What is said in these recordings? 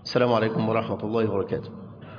السلام عليكم ورحمة الله وبركاته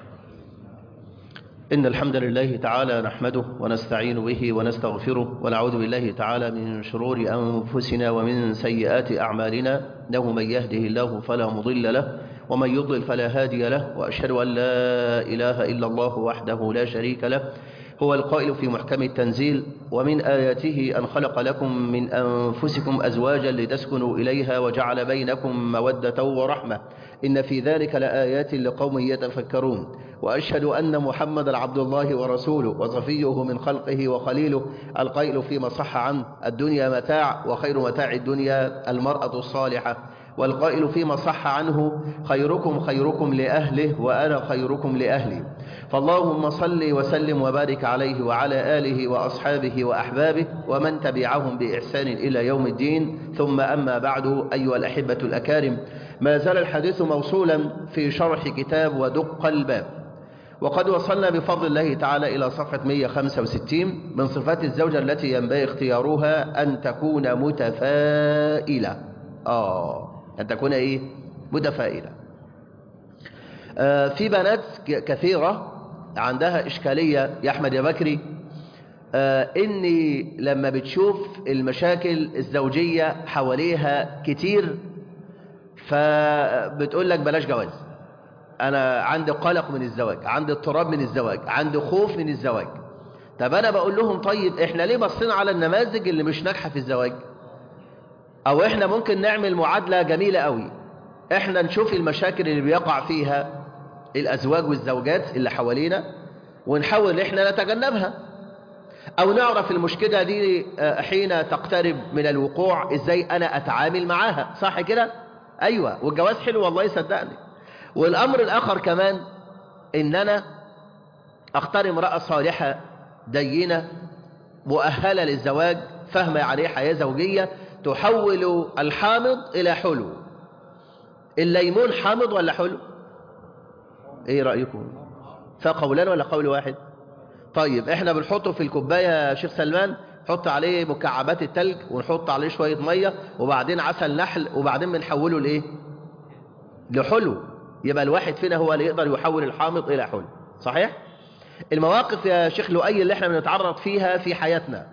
إن الحمد لله تعالى نحمده ونستعين به ونستغفره ونعوذ بالله تعالى من شرور أنفسنا ومن سيئات أعمالنا له من يهده الله فلا مضل له ومن يضلل فلا هادي له وأشهد أن لا إله إلا الله وحده لا شريك له هو القائل في محكم التنزيل ومن آياته أن خلق لكم من أنفسكم أزواجا لتسكنوا إليها وجعل بينكم مودة ورحمة إن في ذلك لآيات لقوم يتفكرون وأشهد أن محمدا عبد الله ورسوله وصفيه من خلقه وخليله القائل فيما صح عنه الدنيا متاع وخير متاع الدنيا المرأة الصالحة والقائل فيما صح عنه خيركم خيركم لأهله وأنا خيركم لأهلي فاللهم صل وسلم وبارك عليه وعلى آله وأصحابه وأحبابه ومن تبعهم بإحسان إلى يوم الدين ثم أما بعد أيها الأحبة الأكارم ما زال الحديث موصولا في شرح كتاب ودق الباب وقد وصلنا بفضل الله تعالى إلى صفحة 165 من صفات الزوجة التي ينبغي اختيارها أن تكون متفائلة آه أن تكون إيه متفائلة آه في بنات كثيرة عندها إشكالية يا أحمد يا بكري آه إني لما بتشوف المشاكل الزوجية حواليها كتير فبتقول لك بلاش جواز أنا عندي قلق من الزواج عندي اضطراب من الزواج عندي خوف من الزواج طب أنا بقول لهم طيب إحنا ليه بصينا على النماذج اللي مش ناجحة في الزواج او احنا ممكن نعمل معادلة جميلة قوي احنا نشوف المشاكل اللي بيقع فيها الازواج والزوجات اللي حوالينا ونحاول احنا نتجنبها او نعرف المشكلة دي حين تقترب من الوقوع ازاي انا اتعامل معاها صح كده ايوه والجواز حلو والله صدقني والامر الاخر كمان ان انا اختار امرأة صالحة دينة مؤهلة للزواج فاهمة عليه حياة زوجية تحول الحامض إلى حلو الليمون حامض ولا حلو ايه رأيكم فقولان ولا قول واحد طيب احنا بنحطه في الكوباية يا شيخ سلمان نحط عليه مكعبات التلج ونحط عليه شوية مية وبعدين عسل نحل وبعدين بنحوله لايه لحلو يبقى الواحد فينا هو اللي يقدر يحول الحامض إلى حلو صحيح المواقف يا شيخ لؤي اللي احنا بنتعرض فيها في حياتنا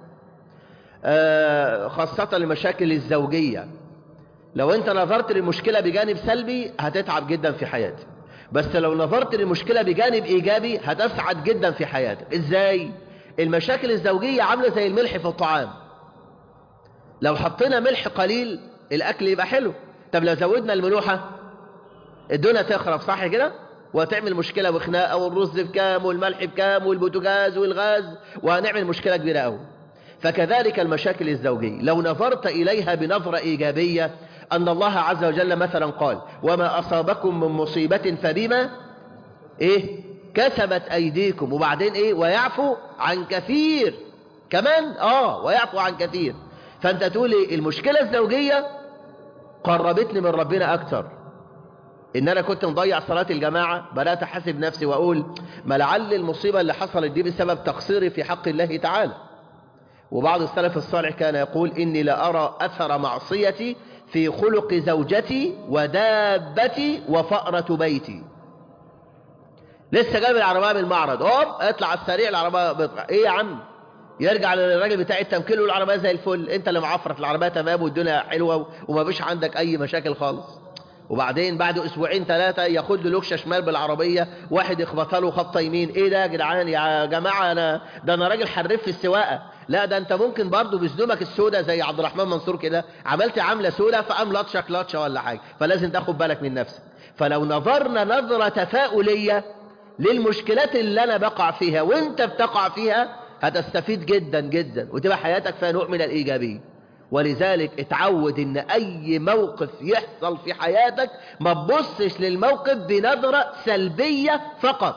خاصة المشاكل الزوجية لو انت نظرت للمشكلة بجانب سلبي هتتعب جدا في حياتك بس لو نظرت للمشكلة بجانب ايجابي هتسعد جدا في حياتك ازاي المشاكل الزوجية عاملة زي الملح في الطعام لو حطينا ملح قليل الاكل يبقى حلو طب لو زودنا الملوحة الدنيا تخرب صح كده وهتعمل مشكلة وخناقة والرز بكام والملح بكام والبوتاجاز والغاز وهنعمل مشكلة كبيرة قوي فكذلك المشاكل الزوجية لو نظرت إليها بنظرة إيجابية أن الله عز وجل مثلا قال وما أصابكم من مصيبة فبما إيه كسبت أيديكم وبعدين إيه ويعفو عن كثير كمان آه ويعفو عن كثير فأنت تقول إيه المشكلة الزوجية قربتني من ربنا أكتر إن أنا كنت مضيع صلاة الجماعة بدأت أحاسب نفسي وأقول ما لعل المصيبة اللي حصلت دي بسبب تقصيري في حق الله تعالى وبعض السلف الصالح كان يقول إني لأرى أثر معصيتي في خلق زوجتي ودابتي وفأرة بيتي لسه جايب العربية من المعرض هوب اطلع على السريع العربية بيطلع ايه يا عم يرجع للراجل بتاع التمكين له العربية زي الفل انت اللي معفرة العربية تمام والدنيا حلوة وما فيش عندك اي مشاكل خالص وبعدين بعد اسبوعين ثلاثة ياخد له لوكشه شمال بالعربية واحد يخبطها له خبطه يمين ايه ده يا جدعان يا جماعة انا ده انا راجل حريف في السواقة لا ده انت ممكن برضه بسدومك السودة زي عبد الرحمن منصور كده عملت عاملة سودة فقام لطشك لطشة ولا حاجة فلازم تاخد بالك من نفسك فلو نظرنا نظرة تفاؤلية للمشكلات اللي انا بقع فيها وانت بتقع فيها هتستفيد جدا جدا وتبقى حياتك فيها نوع من الايجابية ولذلك اتعود ان اي موقف يحصل في حياتك ما تبصش للموقف بنظرة سلبية فقط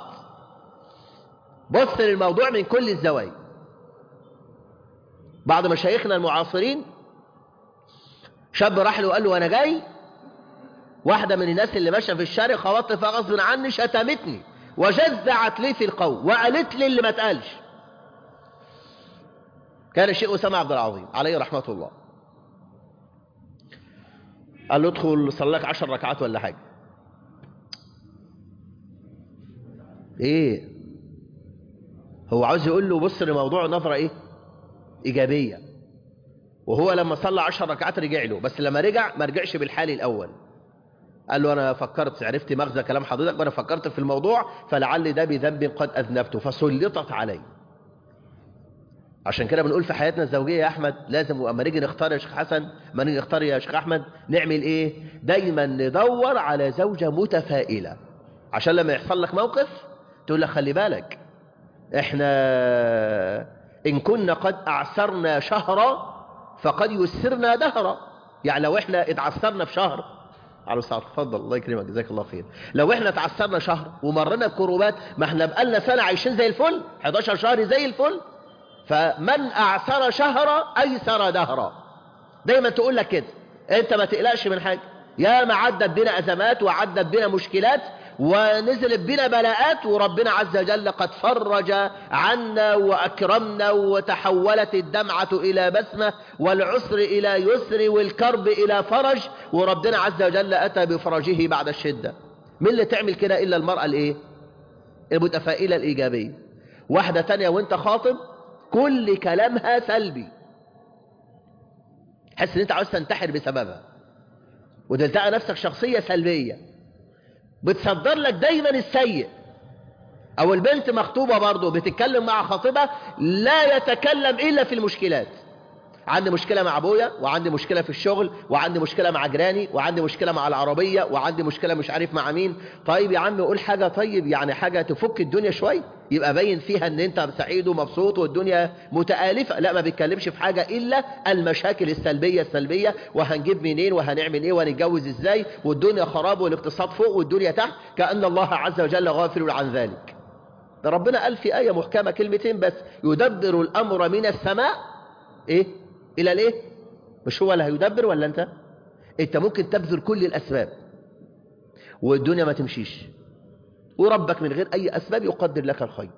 بص للموضوع من كل الزوايا بعض مشايخنا المعاصرين شاب راح له وقال له وانا جاي واحدة من الناس اللي ماشية في الشارع خبطت فيها غصب عني شتمتني وجزعت لي في القول وقالت لي اللي ما اتقالش كان الشيخ أسامة عبد العظيم عليه رحمة الله قال له ادخل صلي لك 10 ركعات ولا حاجة ايه هو عاوز يقول له بص لموضوع نظرة ايه ايجابية وهو لما صلى عشر ركعات رجع له بس لما رجع ما رجعش بالحال الاول قال له انا فكرت عرفت مغزى كلام حضرتك وانا فكرت في الموضوع فلعل ده بذنب قد اذنبته فسلطت علي عشان كده بنقول في حياتنا الزوجيه يا احمد لازم واما نيجي نختار يا شيخ حسن ما نيجي نختار يا شيخ احمد نعمل ايه دايما ندور على زوجه متفائله عشان لما يحصل لك موقف تقول لك خلي بالك احنا ان كنا قد اعسرنا شهرا فقد يسرنا دهرا يعني لو احنا اتعسرنا في شهر على الساعة اتفضل الله يكرمك جزاك الله خير لو احنا اتعسرنا شهر ومرنا بكروبات ما احنا بقالنا سنة عايشين زي الفل 11 شهر زي الفل فمن اعسر شهرا ايسر دهرا دايما تقول لك كده انت ما تقلقش من حاجة يا ما عدت بنا ازمات وعدت بنا مشكلات ونزلت بنا بلاءات وربنا عز وجل قد فرج عنا وأكرمنا وتحولت الدمعة إلى بسمة والعسر إلى يسر والكرب إلى فرج وربنا عز وجل أتى بفرجه بعد الشدة من اللي تعمل كده إلا المرأة الإيه؟ المتفائلة الإيجابية واحدة تانية وانت خاطب كل كلامها سلبي حس ان انت عاوز تنتحر بسببها وتلتقى نفسك شخصية سلبية بتصدر لك دايما السيء او البنت مخطوبة برضه بتتكلم مع خطيبها لا يتكلم الا في المشكلات عندي مشكلة مع ابويا وعندي مشكلة في الشغل وعندي مشكلة مع جيراني وعندي مشكلة مع العربية وعندي مشكلة مش عارف مع مين طيب يا عم قول حاجة طيب يعني حاجة تفك الدنيا شوية يبقى باين فيها ان انت سعيد ومبسوط والدنيا متآلفة لا ما بيتكلمش في حاجة الا المشاكل السلبية السلبية وهنجيب منين وهنعمل ايه وهنتجوز ازاي والدنيا خراب والاقتصاد فوق والدنيا تحت كأن الله عز وجل غافل عن ذلك ده ربنا قال في آية محكمة كلمتين بس يدبر الأمر من السماء ايه الى الايه مش هو اللي هيدبر ولا انت انت ممكن تبذل كل الاسباب والدنيا ما تمشيش وربك من غير اي اسباب يقدر لك الخير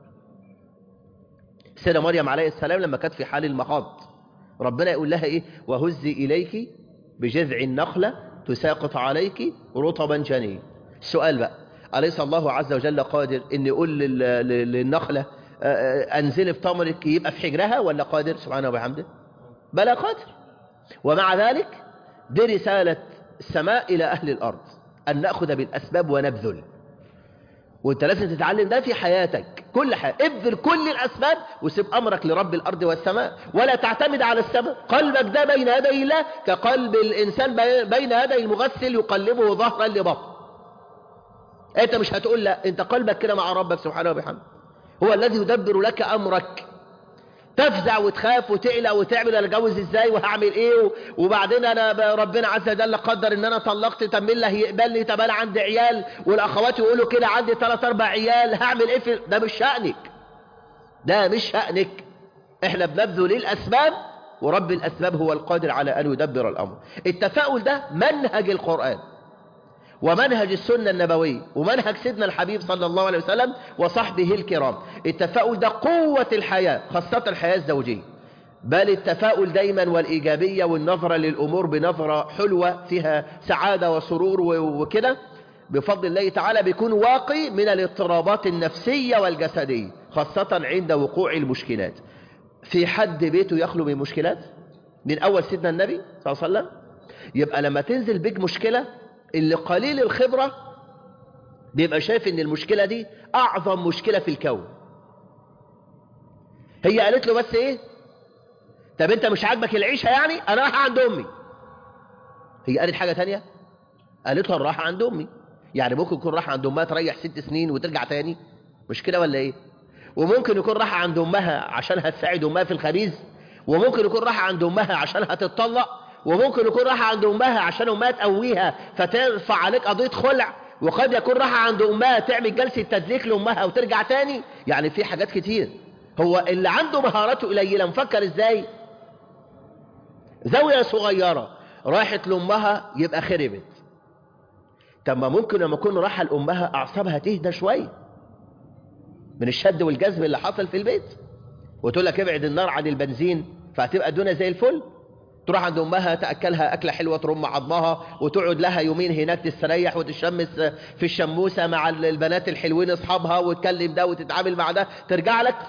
سيدة مريم عليه السلام لما كانت في حال المخاض ربنا يقول لها ايه وهزي اليك بجذع النخلة تساقط عليك رطبا جنيا السؤال بقى أليس الله عز وجل قادر ان يقول للنخلة انزلي في تمرك يبقى في حجرها ولا قادر سبحانه وبحمده بلى قادر ومع ذلك دي رسالة السماء إلى أهل الأرض أن نأخذ بالأسباب ونبذل وانت لازم تتعلم ده في حياتك كل حاجة ابذل كل الأسباب وسيب أمرك لرب الأرض والسماء ولا تعتمد على السماء قلبك ده بين يدي الله كقلب الإنسان بين يدي المغسل يقلبه ظهرا لبطن انت مش هتقول لا انت قلبك كده مع ربك سبحانه وبحمده هو الذي يدبر لك أمرك تفزع وتخاف وتقلق وتعمل انا اتجوز ازاي وهعمل ايه وبعدين انا ربنا عز وجل قدر ان انا طلقت طب مين اللي هيقبلني طب انا عندي عيال والاخوات يقولوا كده عندي ثلاث اربع عيال هعمل ايه في ده مش شأنك ده مش شأنك احنا بنبذل الاسباب ورب الاسباب هو القادر على ان يدبر الامر التفاؤل ده منهج القرآن ومنهج السنة النبوية ومنهج سيدنا الحبيب صلى الله عليه وسلم وصحبه الكرام التفاؤل ده قوة الحياة خاصة الحياة الزوجية بل التفاؤل دايما والإيجابية والنظرة للأمور بنظرة حلوة فيها سعادة وسرور وكده بفضل الله تعالى بيكون واقي من الاضطرابات النفسية والجسدية خاصة عند وقوع المشكلات في حد بيته يخلو من مشكلات من أول سيدنا النبي صلى الله عليه وسلم يبقى لما تنزل بيك مشكلة اللي قليل الخبرة بيبقى شايف ان المشكلة دي اعظم مشكلة في الكون هي قالت له بس ايه طب انت مش عاجبك العيشة يعني انا راح عند امي هي قالت حاجة تانية قالت له راح عند امي يعني ممكن يكون راح عند امها تريح ست سنين وترجع تاني مش كده ولا ايه وممكن يكون راح عند امها عشان هتساعد امها في الخبيز وممكن يكون راح عند امها عشان هتتطلق وممكن يكون راح عند امها عشان امها تقويها فترفع عليك قضية خلع وقد يكون راح عند امها تعمل جلسة تدليك لامها وترجع تاني يعني في حاجات كتير هو اللي عنده مهاراته قليلة مفكر ازاي زاوية صغيرة راحت لامها يبقى خربت طب ما ممكن لما يكون راح لامها اعصابها تهدى شوية من الشد والجذب اللي حصل في البيت وتقول لك ابعد النار عن البنزين فهتبقى الدنيا زي الفل تروح عند امها تاكلها اكله حلوه ترم عظمها وتقعد لها يومين هناك تستريح وتشمس في الشموسه مع البنات الحلوين اصحابها وتكلم ده وتتعامل مع ده ترجع لك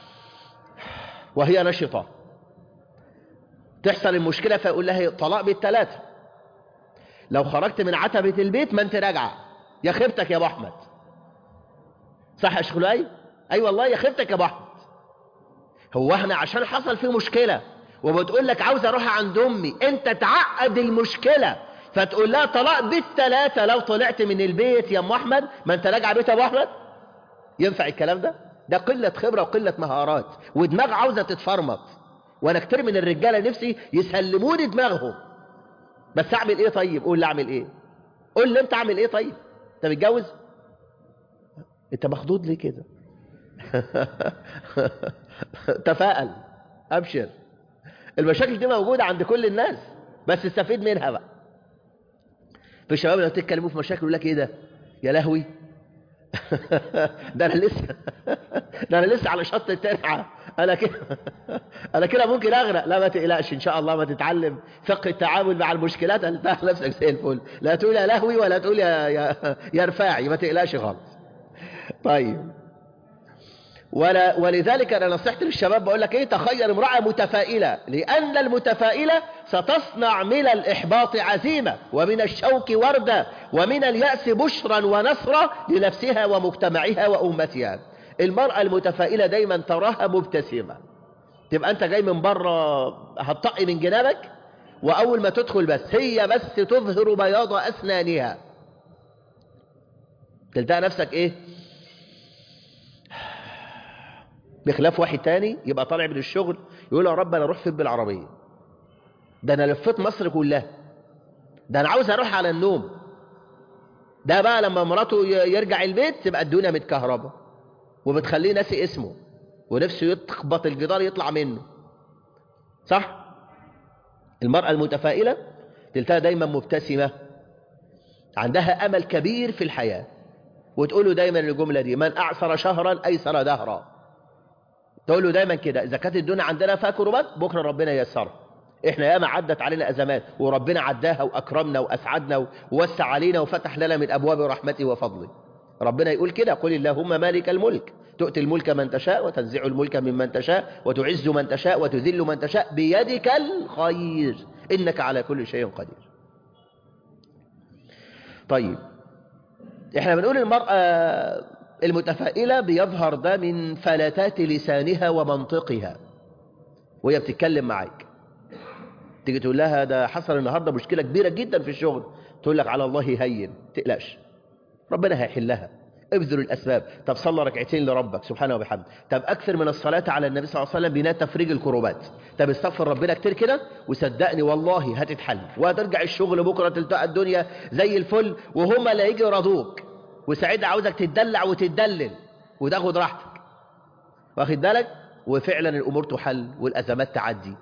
وهي نشطه تحصل المشكله فيقول لها طلاق بالثلاثه لو خرجت من عتبه البيت ما انت راجعه يا خيبتك يا ابو احمد صح يا شيخ لؤي اي والله يا خيبتك يا ابو احمد هو احنا عشان حصل فيه مشكله وبتقول لك عاوز اروح عند امي انت تعقد المشكله فتقول لها طلاق بالثلاثه لو طلعت من البيت يا ام احمد ما انت راجع بيت ابو احمد ينفع الكلام ده ده قله خبره وقله مهارات ودماغ عاوزه تتفرمط وانا كتير من الرجاله نفسي يسلموني دماغهم بس اعمل ايه طيب قول لي اعمل ايه قول لي انت اعمل ايه طيب انت متجوز انت مخضوض ليه كده تفائل ابشر المشاكل دي موجوده عند كل الناس بس استفيد منها بقى في الشباب لما تتكلموا في مشاكل يقول لك ايه ده يا لهوي ده انا لسه ده انا لسه على شط الترعه انا كده انا كده ممكن اغرق لا ما تقلقش ان شاء الله ما تتعلم فقه التعامل مع المشكلات هتلاقي نفسك زي الفل لا تقول يا لهوي ولا تقول يا يا, يا رفاعي ما تقلقش خالص طيب ولا ولذلك انا نصيحتي للشباب بقول لك ايه تخير امراه متفائله لان المتفائله ستصنع من الاحباط عزيمه ومن الشوك ورده ومن الياس بشرا ونصرا لنفسها ومجتمعها وامتها المراه المتفائله دايما تراها مبتسمه تبقى انت جاي من بره هتطقي من جنابك واول ما تدخل بس هي بس تظهر بياض اسنانها تلتقى نفسك ايه بخلاف واحد تاني يبقى طالع من الشغل يقول يا رب انا اروح فين بالعربيه ده انا لفيت مصر كلها ده انا عاوز اروح على النوم ده بقى لما مراته يرجع البيت تبقى الدنيا متكهربه وبتخليه ناسي اسمه ونفسه يتخبط الجدار يطلع منه صح المرأة المتفائلة تلتها دايما مبتسمة عندها أمل كبير في الحياة وتقول له دايما الجملة دي من أعصر شهرا أيسر دهرا تقول له دايما كده إذا كانت الدنيا عندنا فيها كربات بكرة ربنا ييسرها احنا ياما عدت علينا أزمات وربنا عداها وأكرمنا وأسعدنا ووسع علينا وفتح لنا من أبواب رحمته وفضله ربنا يقول كده قل اللهم مالك الملك تؤتي الملك من تشاء وتنزع الملك ممن تشاء وتعز من تشاء وتذل من تشاء بيدك الخير إنك على كل شيء قدير طيب احنا بنقول المرأة المتفائلة بيظهر ده من فلتات لسانها ومنطقها وهي بتتكلم معاك تيجي تقول لها ده حصل النهاردة مشكلة كبيرة جدا في الشغل تقول لك على الله هين تقلقش ربنا هيحلها ابذل الأسباب طب صلى ركعتين لربك سبحانه وبحمده طب أكثر من الصلاة على النبي صلى الله عليه وسلم بناء تفريج الكروبات طب استغفر ربنا كتير كده وصدقني والله هتتحل وهترجع الشغل بكرة تلتقى الدنيا زي الفل وهم لا يجي يرضوك وساعتها عاوزك تتدلع وتتدلل وتاخد راحتك واخد بالك وفعلا الأمور تحل والأزمات تعدي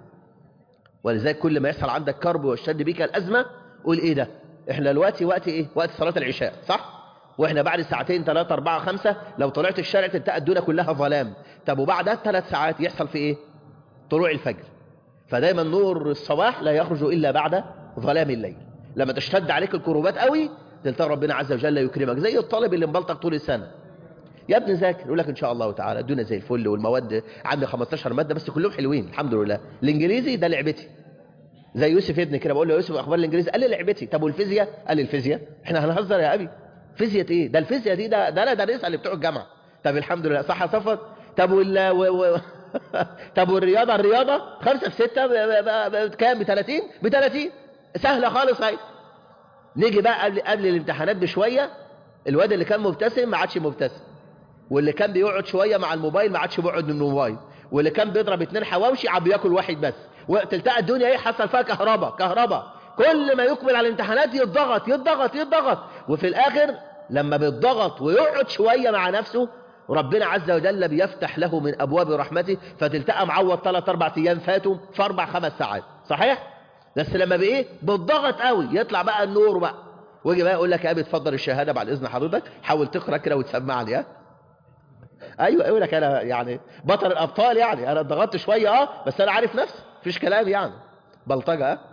ولذلك كل ما يحصل عندك كرب ويشتد بك الأزمة قول إيه ده احنا دلوقتي وقت إيه وقت صلاة العشاء صح واحنا بعد ساعتين ثلاثة أربعة خمسة لو طلعت الشارع تلتقى الدنيا كلها ظلام طب وبعدها ثلاث ساعات يحصل في ايه طلوع الفجر فدايما نور الصباح لا يخرج إلا بعد ظلام الليل لما تشتد عليك الكروبات قوي تلتقى ربنا عز وجل يكرمك زي الطالب اللي مبلطك طول السنة يا ابني ذاكر يقول لك ان شاء الله تعالى الدنيا زي الفل والمواد عندي 15 ماده بس كلهم حلوين الحمد لله الانجليزي ده لعبتي زي يوسف ابني كده بقول له يا يوسف اخبار الانجليزي قال لي لعبتي طب والفيزياء قال لي الفيزياء احنا هنهزر يا ابي فيزياء ايه ده الفيزياء دي ده ده انا دارسها اللي بتوع الجامعه طب الحمد لله صح يا صفر طب وال و... و... طب والرياضه الرياضه خمسة في ستة بكام ب 30 ب 30 سهله خالص هاي نيجي بقى قبل قبل الامتحانات بشويه الواد اللي كان مبتسم ما عادش مبتسم واللي كان بيقعد شويه مع الموبايل ما عادش بيقعد من الموبايل واللي كان بيضرب اتنين حواوشي عم بياكل واحد بس وتلتقى الدنيا ايه حصل فيها كهرباء كهرباء كل ما يقبل على الامتحانات يتضغط يتضغط يتضغط وفي الاخر لما بيتضغط ويقعد شويه مع نفسه ربنا عز وجل بيفتح له من ابواب رحمته فتلتقى معوض ثلاث اربع ايام فاتوا في اربع خمس ساعات صحيح بس لما بايه بالضغط قوي يطلع بقى النور بقى ويجي بقى يقول لك يا ابي اتفضل الشهاده بعد اذن حضرتك حاول تقرا كده وتسمعني ها ايوه يقول لك انا يعني بطل الابطال يعني انا اتضغطت شويه اه بس انا عارف نفسي مفيش كلام يعني بلطجة ها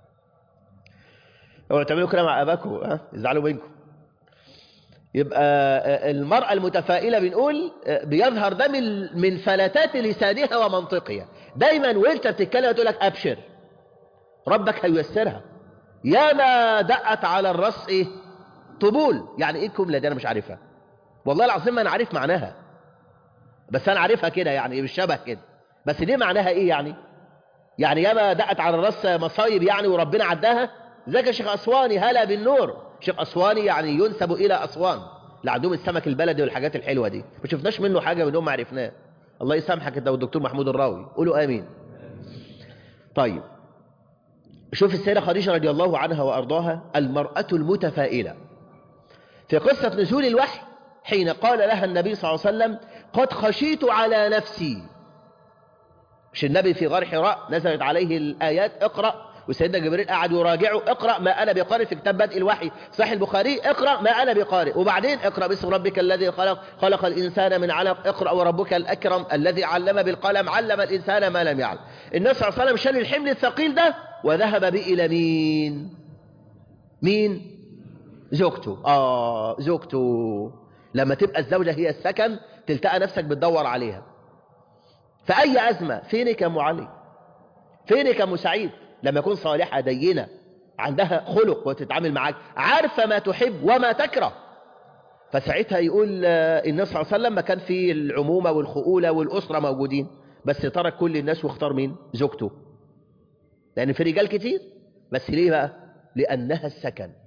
اوعوا تعملوا كده مع اباكم ها يزعلوا منكم يبقى المرأة المتفائلة بنقول بيظهر ده من من فلتات لسانها ومنطقها دايما وانت بتتكلم تقول لك ابشر ربك هييسرها يا ما دقت على الرأس ايه طبول يعني ايه الجمله دي انا مش عارفها والله العظيم ما انا عارف معناها بس انا عارفها كده يعني بالشبه كده بس دي معناها ايه يعني يعني ياما دقت على الراس مصايب يعني وربنا عداها ذاك شيخ اسواني هلا بالنور شيخ اسواني يعني ينسب الى اسوان اللي عندهم السمك البلدي والحاجات الحلوه دي ما شفناش منه حاجه من ما عرفناه الله يسامحك انت والدكتور محمود الراوي قولوا امين طيب شوف السيدة خديجة رضي الله عنها وأرضاها المرأة المتفائلة في قصة نزول الوحي حين قال لها النبي صلى الله عليه وسلم قد خشيت على نفسي مش النبي في غار حراء نزلت عليه الآيات اقرأ وسيدنا جبريل قعد يراجعه اقرأ ما أنا بقارئ في كتاب بدء الوحي صحيح البخاري اقرأ ما أنا بقارئ وبعدين اقرأ باسم ربك الذي خلق خلق الإنسان من علق اقرأ وربك الأكرم الذي علم بالقلم علم الإنسان ما لم يعلم النبي صلى الله عليه وسلم شال الحمل الثقيل ده وذهب به إلى مين مين زوجته آه زوجته لما تبقى الزوجة هي السكن تلتقى نفسك بتدور عليها فأي أزمة فينك يا أم علي فينك يا أم سعيد لما يكون صالحة دينة عندها خلق وتتعامل معاك عارفة ما تحب وما تكره فساعتها يقول النبي صلى الله عليه وسلم ما كان في العمومة والخؤولة والأسرة موجودين بس ترك كل الناس واختار مين زوجته لأن في رجال كتير بس ليه بقى لأنها السكن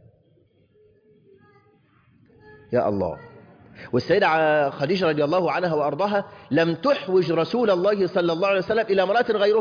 يا الله والسيدة خديجة رضي الله عنها وأرضاها لم تحوج رسول الله صلى الله عليه وسلم إلى امرأة غيره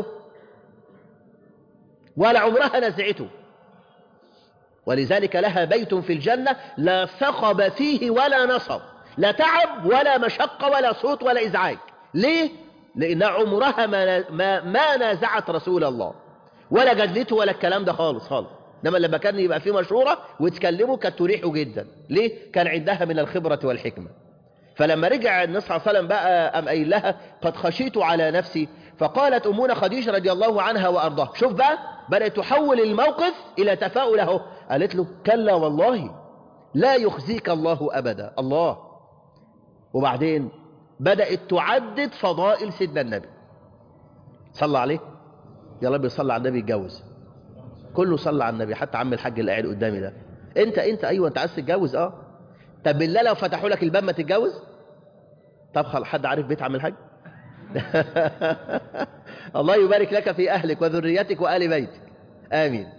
ولا عمرها نزعته ولذلك لها بيت في الجنة لا ثقب فيه ولا نصب لا تعب ولا مشقة ولا صوت ولا إزعاج ليه؟ لأن عمرها ما, ما, ما نازعت رسول الله ولا جدلته ولا الكلام ده خالص خالص انما لما كان يبقى في مشورة وتكلمه كانت تريحه جدا ليه؟ كان عندها من الخبرة والحكمة فلما رجع النبي صلى الله عليه وسلم بقى أم قايل لها قد خشيت على نفسي فقالت أمنا خديجة رضي الله عنها وأرضاها شوف بقى بدأت تحول الموقف إلى تفاؤل اهو قالت له كلا والله لا يخزيك الله أبدا الله وبعدين بدأت تعدد فضائل سيدنا النبي صلى عليه يا رب صلى على النبي يتجوز كله صلى على النبي حتى عم الحاج اللي قاعد قدامي ده انت انت ايوه انت عايز تتجوز اه طب بالله لو فتحوا لك الباب ما تتجوز طب خلاص حد عارف بيت عم الحاج الله يبارك لك في اهلك وذريتك وآل بيتك امين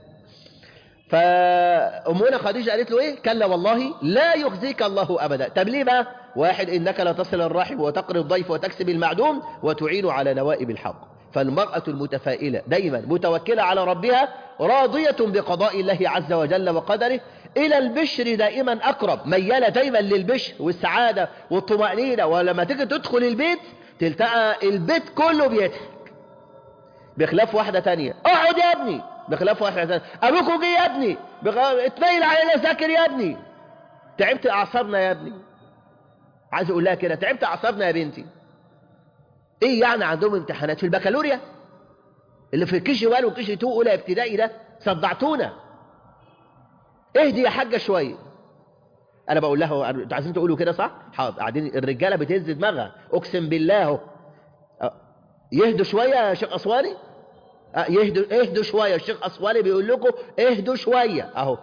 فأمنا خديجة قالت له ايه كلا والله لا يخزيك الله ابدا طب ليه بقى واحد انك لا تصل الرحم وتقري الضيف وتكسب المعدوم وتعين على نوائب الحق فالمرأة المتفائلة دايما متوكلة على ربها راضية بقضاء الله عز وجل وقدره إلى البشر دائما أقرب ميالة دايما للبشر والسعادة والطمأنينة ولما تيجي تدخل البيت تلتقى البيت كله بيضحك بخلاف واحدة تانية اقعد يا ابني بخلاف واحدة تانية أبوكوا جه يا ابني بخ... اتنيل علينا ذاكر يا ابني تعبت أعصابنا يا ابني عايز أقول لها كده تعبت أعصابنا يا بنتي ايه يعني عندهم امتحانات في البكالوريا اللي في الكيجي 1 والكيجي 2 اولى ابتدائي ده صدعتونا اهدي يا حاجه شويه انا بقول لها انتوا عايزين تقولوا كده صح حاضر قاعدين الرجاله بتهز دماغها اقسم بالله اهو يهدوا شويه يا شيخ اسواني يهدوا اهدوا شويه الشيخ اسواني بيقول لكم اهدوا شويه اهو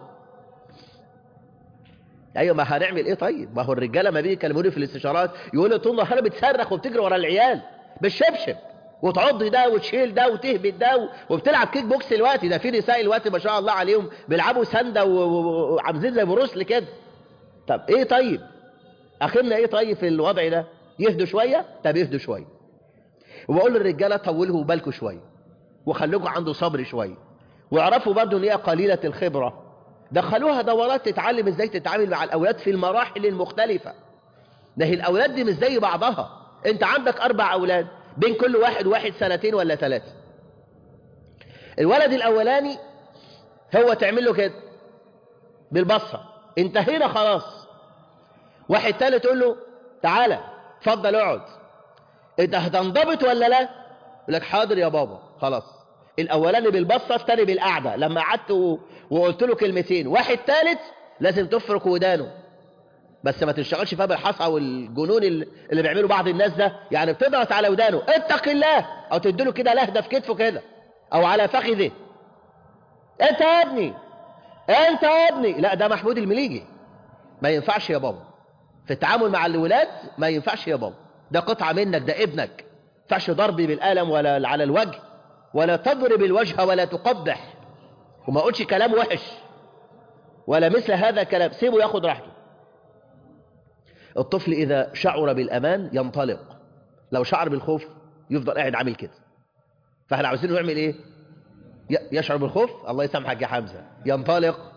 ايوه ما هنعمل ايه طيب ما هو الرجاله ما بيكلموني في الاستشارات يقولوا طول النهار بتصرخ وبتجري ورا العيال بالشبشب وتعض ده وتشيل ده وتهبط ده وبتلعب كيك بوكس الوقت ده في نساء الوقت ما شاء الله عليهم بيلعبوا سنده وعاملين زي بروسل كده طب ايه طيب اخرنا ايه طيب في الوضع ده يهدوا شويه طب يهدوا شويه وبقول للرجاله طولوا بالكم شويه وخليكم عنده صبر شويه واعرفوا برضه ان هي قليله الخبره دخلوها دورات تتعلم ازاي تتعامل مع الاولاد في المراحل المختلفه ده الاولاد دي مش زي بعضها انت عندك اربع اولاد بين كل واحد واحد سنتين ولا ثلاثة الولد الاولاني هو تعمل له كده بالبصة انتهينا خلاص واحد تالت تقول له تعالى اتفضل اقعد انت هتنضبط ولا لا يقول لك حاضر يا بابا خلاص الاولاني بالبصه الثاني بالقعده لما قعدت و- وقلت له كلمتين واحد ثالث لازم تفرك ودانه بس ما تشتغلش فيها بالحصى والجنون اللي اللي بيعمله بعض الناس ده يعني بتضغط على ودانه اتق الله او تديله كده لهده في كتفه كده او على فخذه انت يا ابني انت يا ابني لا ده محمود المليجي ما ينفعش يا بابا في التعامل مع الولاد ما ينفعش يا بابا ده قطعة منك ده ابنك ما ينفعش ضربي بالقلم ولا على الوجه ولا تضرب الوجه ولا تقبح وما اقولش كلام وحش ولا مثل هذا كلام سيبه ياخد راحته الطفل إذا شعر بالأمان ينطلق لو شعر بالخوف يفضل قاعد عامل كده فاحنا عاوزينه يعمل ايه ي- يشعر بالخوف الله يسامحك يا حمزة ينطلق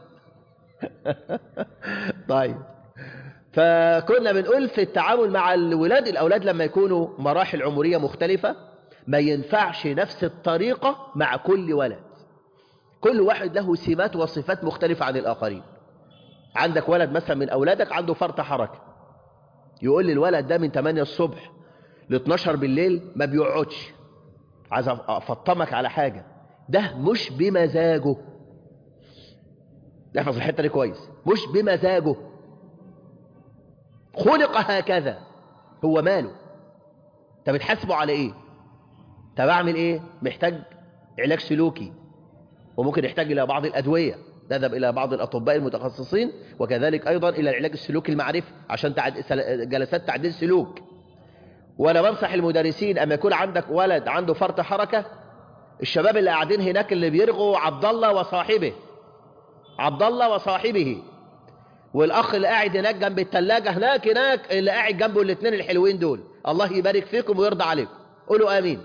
طيب فكنا بنقول في التعامل مع الولاد الأولاد لما يكونوا مراحل عمرية مختلفة ما ينفعش نفس الطريقة مع كل ولد كل واحد له سمات وصفات مختلفة عن الآخرين عندك ولد مثلا من أولادك عنده فرط حركة يقول لي الولد ده من 8 الصبح ل 12 بالليل ما بيقعدش عايز افطمك على حاجة ده مش بمزاجه احفظ الحتة دي كويس مش بمزاجه خلق هكذا هو ماله انت بتحاسبه على ايه طب اعمل ايه محتاج علاج سلوكي وممكن يحتاج الى بعض الادويه نذهب الى بعض الاطباء المتخصصين وكذلك ايضا الى العلاج السلوكي المعرفي عشان تعد... سل- جلسات تعديل سلوك وانا بنصح المدرسين اما يكون عندك ولد عنده فرط حركه الشباب اللي قاعدين هناك اللي بيرغوا عبد الله وصاحبه عبد الله وصاحبه والاخ اللي قاعد هناك جنب الثلاجه هناك هناك اللي قاعد جنبه الاثنين الحلوين دول الله يبارك فيكم ويرضى عليكم قولوا امين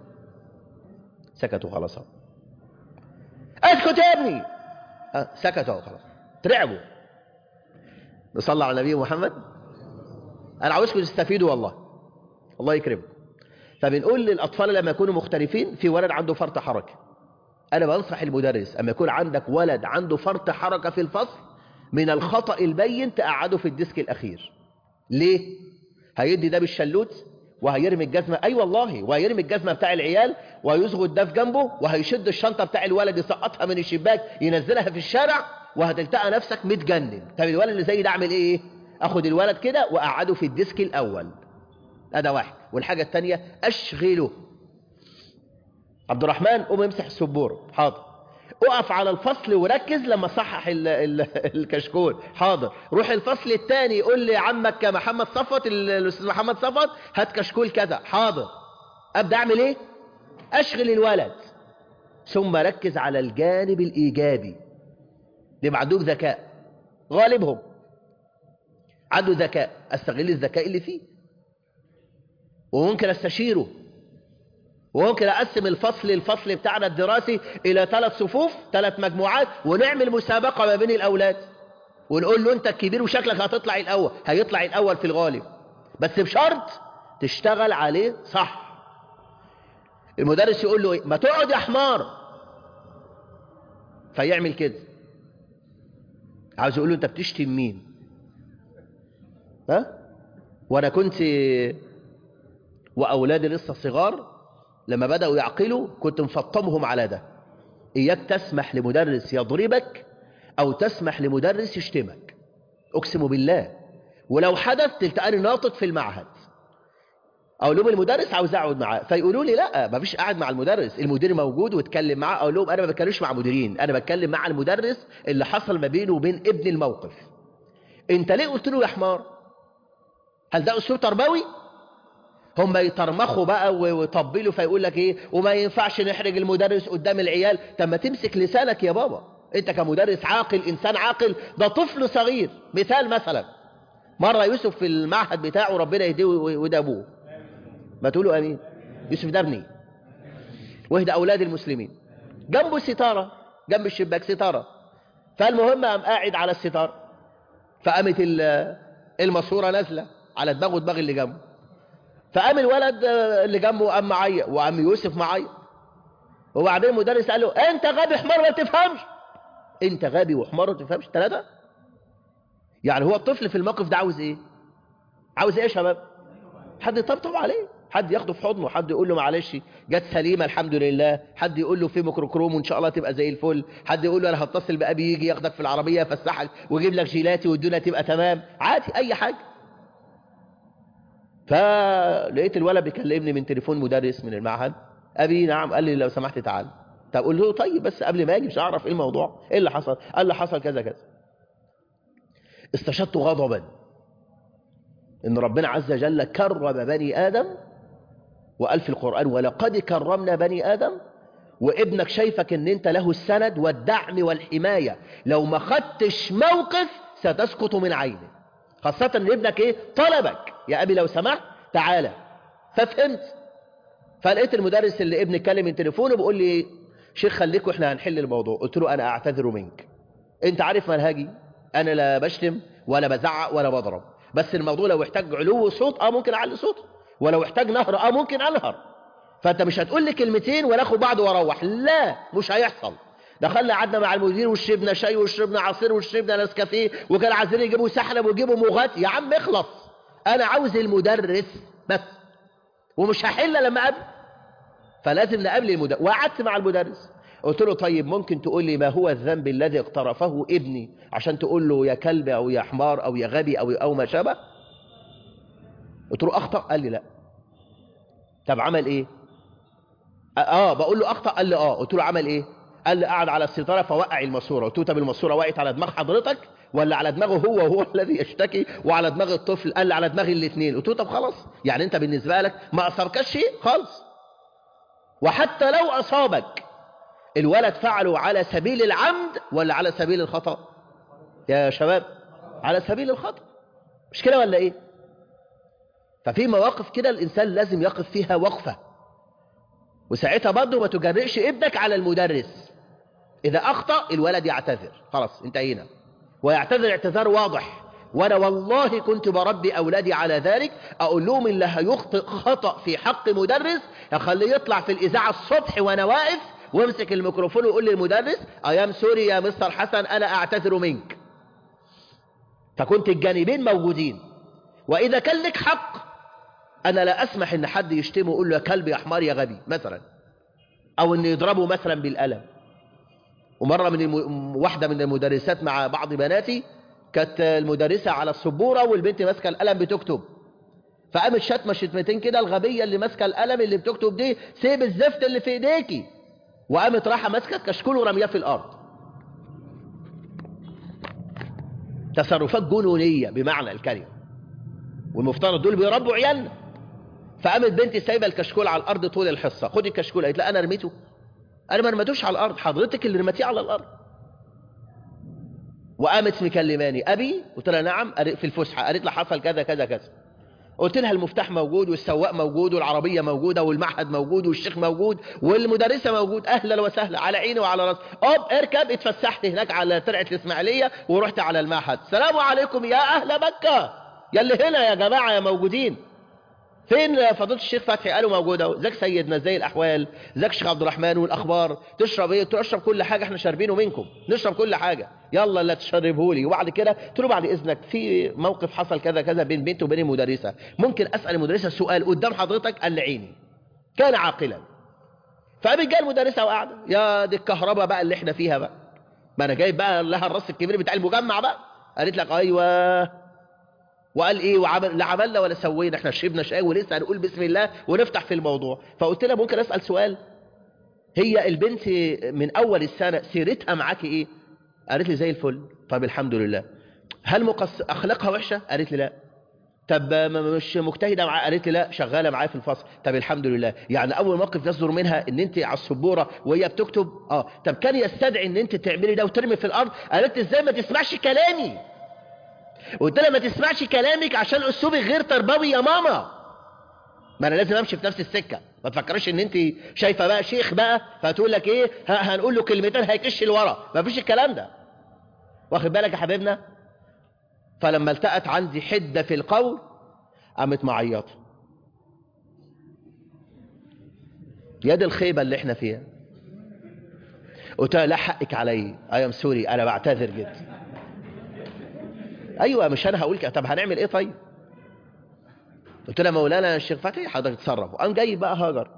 سكتوا خلاص اهو اسكت يا ابني أه، سكتوا اهو خلاص ترعبوا نصلي على النبي محمد انا عاوزكم تستفيدوا والله الله يكرمكم فبنقول للاطفال لما يكونوا مختلفين في ولد عنده فرط حركه انا بنصح المدرس اما يكون عندك ولد عنده فرط حركه في الفصل من الخطا البين تقعده في الديسك الاخير ليه هيدي ده بالشلوت وهيرمي الجزمة أي والله وهيرمي الجزمة بتاع العيال وهيزغد ده في جنبه وهيشد الشنطة بتاع الولد يسقطها من الشباك ينزلها في الشارع وهتلتقى نفسك متجنن طب الولد اللي زي ده اعمل ايه اخد الولد كده واقعده في الديسك الاول هذا واحد والحاجة الثانية اشغله عبد الرحمن قوم امسح السبورة حاضر اقف على الفصل وركز لما صحح ال ال الكشكول حاضر روح الفصل الثاني قول لي عمك محمد صفوت ال- الاستاذ محمد صفوت هات كشكول كذا حاضر ابدا اعمل ايه اشغل الولد ثم ركز على الجانب الايجابي يبقى عندهم ذكاء غالبهم عنده ذكاء استغل الذكاء اللي فيه وممكن استشيره وممكن اقسم الفصل الفصل بتاعنا الدراسي الى ثلاث صفوف ثلاث مجموعات ونعمل مسابقه ما بين الاولاد ونقول له انت الكبير وشكلك هتطلع الاول هيطلع الاول في الغالب بس بشرط تشتغل عليه صح المدرس يقول له ايه ما تقعد يا حمار فيعمل كده عاوز يقول له انت بتشتم مين ها وانا كنت واولادي لسه صغار لما بدأوا يعقلوا كنت مفطمهم على ده إياك تسمح لمدرس يضربك أو تسمح لمدرس يشتمك أقسم بالله ولو حدث تلتقاني ناطق في المعهد أقول لهم المدرس عاوز أقعد معاه فيقولوا لي لا ما فيش قاعد مع المدرس المدير موجود واتكلم معاه أقول لهم أنا ما بتكلمش مع مديرين أنا بتكلم مع المدرس اللي حصل ما بينه وبين ابن الموقف أنت ليه قلت له يا حمار هل ده أسلوب تربوي هم يطرمخوا بقى ويطبلوا فيقول لك ايه وما ينفعش نحرج المدرس قدام العيال طب ما تمسك لسانك يا بابا انت كمدرس عاقل انسان عاقل ده طفل صغير مثال مثلا مره يوسف في المعهد بتاعه ربنا يهديه وده ابوه ما تقولوا امين يوسف ده ابني وهدى اولاد المسلمين جنبه ستاره جنب الشباك ستاره فالمهم قام قاعد على الستاره فقامت ال- الماسوره نازله على دماغه ودماغ اللي جنبه فقام الولد اللي جنبه قام معيط وقام يوسف معيط وبعدين المدرس قال له انت غبي حمار ما تفهمش انت غبي وحمار ما تفهمش ثلاثه يعني هو الطفل في الموقف ده عاوز ايه عاوز ايه يا شباب حد يطبطب عليه حد حد ياخده في حضنه حد يقول له معلش جت سليمه الحمد لله حد يقول له في ميكروكروم وان شاء الله تبقى زي الفل حد يقول له انا هتصل بابي يجي ياخدك في العربيه يفسحك ويجيب لك جيلاتي والدنيا تبقى تمام عادي اي حاجه فلقيت الولد بيكلمني من تليفون مدرس من المعهد ابي نعم قال لي لو سمحت تعال طب قلت له طيب بس قبل ما اجي مش هعرف ايه الموضوع ايه اللي حصل قال لي حصل كذا كذا استشدت غضبا ان ربنا عز وجل كرم بني ادم وقال في القران ولقد كرمنا بني ادم وابنك شايفك ان انت له السند والدعم والحمايه لو ما خدتش موقف ستسقط من عينه خاصه ان ابنك ايه طلبك يا ابي لو سمحت تعالى ففهمت فلقيت المدرس اللي ابني كلم من تليفونه بيقول لي شيخ خليك واحنا هنحل الموضوع قلت له انا اعتذر منك انت عارف منهجي انا لا بشتم ولا بزعق ولا بضرب بس الموضوع لو احتاج علو صوت اه ممكن اعلي صوت ولو احتاج نهر اه ممكن انهر فانت مش هتقول لي كلمتين وناخد بعض واروح لا مش هيحصل دخلنا قعدنا مع المدير وشربنا شاي وشربنا عصير وشربنا نسكافيه وكان عايزين يجيبوا سحلب ويجيبوا مغات يا عم اخلص انا عاوز المدرس بس ومش هحل لما اقابل فلازم نقابل المدرس وقعدت مع المدرس قلت له طيب ممكن تقول لي ما هو الذنب الذي اقترفه ابني عشان تقول له يا كلب او يا حمار او يا غبي او او ما شابه قلت له اخطا قال لي لا طب عمل ايه اه بقول له اخطا قال لي اه قلت له عمل ايه قال لي قعد على الستاره فوقع الماسوره قلت له طب الماسوره وقعت على دماغ حضرتك ولا على دماغه هو وهو الذي يشتكي وعلى دماغ الطفل قال لي على دماغ الاثنين قلت له طب خلاص يعني انت بالنسبه لك ما اصابكش شيء خالص وحتى لو اصابك الولد فعله على سبيل العمد ولا على سبيل الخطا يا شباب على سبيل الخطا مش كده ولا ايه ففي مواقف كده الانسان لازم يقف فيها وقفه وساعتها برضه ما تجرئش ابنك على المدرس اذا اخطا الولد يعتذر خلاص انتهينا ويعتذر اعتذار واضح وانا والله كنت بربي اولادي على ذلك اقول لهم اللي هيخطئ خطا في حق مدرس اخليه يطلع في الاذاعه الصبح وانا واقف وامسك الميكروفون ويقول للمدرس ايام سوري يا مستر حسن انا اعتذر منك فكنت الجانبين موجودين واذا كان لك حق انا لا اسمح ان حد يشتمه ويقول له يا كلب يا حمار يا غبي مثلا او ان يضربه مثلا بالقلم ومره من الم... واحده من المدرسات مع بعض بناتي كانت المدرسه على السبوره والبنت ماسكه القلم بتكتب فقامت شتمه شتمتين كده الغبيه اللي ماسكه القلم اللي بتكتب دي سيب الزفت اللي في ايديكي وقامت رايحه ماسكه كشكول ورمياه في الارض تصرفات جنونيه بمعنى الكلمه والمفترض دول بيربوا عيالنا فقامت بنتي سايبه الكشكول على الارض طول الحصه خدي الكشكول قالت لا انا رميته انا ما رميتوش على الارض حضرتك اللي رميتيه على الارض وقامت مكلماني ابي قلت لها نعم في الفسحه قالت لي حصل كذا كذا كذا قلت لها المفتاح موجود والسواق موجود والعربيه موجوده والمعهد موجود والشيخ موجود والمدرسه موجود اهلا وسهلا على عيني وعلى راسي اوب اركب اتفسحت هناك على ترعه الاسماعيليه ورحت على المعهد السلام عليكم يا اهل مكه يا اللي هنا يا جماعه يا موجودين فين فضيله الشيخ فتحي قالوا موجود اهو ازيك سيدنا ازاي الاحوال ازيك شيخ عبد الرحمن والاخبار تشرب ايه تشرب كل حاجه احنا شاربينه منكم نشرب كل حاجه يلا لا تشربه لي وبعد كده قلت له بعد اذنك في موقف حصل كذا كذا بين بنت وبين المدرسه ممكن اسال المدرسه سؤال قدام حضرتك قال لي عيني كان عاقلا فقامت جايه المدرسه وقاعده يا دي الكهرباء بقى اللي احنا فيها بقى ما انا جايب بقى لها الراس الكبير بتاع المجمع بقى قالت لك ايوه وقال ايه وعمل لا عملنا ولا سوينا احنا شربنا شاي ولسه هنقول بسم الله ونفتح في الموضوع فقلت لها ممكن اسال سؤال هي البنت من اول السنه سيرتها معاكي ايه قالت لي زي الفل طب الحمد لله هل مقص... اخلاقها وحشه قالت لي لا طب مش مجتهده معاه قالت لي لا شغاله معايا في الفصل طب الحمد لله يعني اول موقف يصدر منها ان انت على السبوره وهي بتكتب اه طب كان يستدعي ان انت تعملي ده وترمي في الارض قالت لي ازاي ما تسمعش كلامي قلت لها ما تسمعش كلامك عشان اسلوبك غير تربوي يا ماما ما انا لازم امشي في نفس السكه ما تفكرش ان انت شايفه بقى شيخ بقى فتقول لك ايه هنقول له كلمتين هيكش لورا ما فيش الكلام ده واخد بالك يا حبيبنا فلما التقت عندي حده في القول قامت معيطه يد الخيبه اللي احنا فيها قلت لها لا حقك علي اي ام سوري انا بعتذر جدا ايوه مش انا هقول كده طب هنعمل ايه طيب قلت له مولانا يا الشيخ فتحي حضرتك تتصرف قام جاي بقى هاجر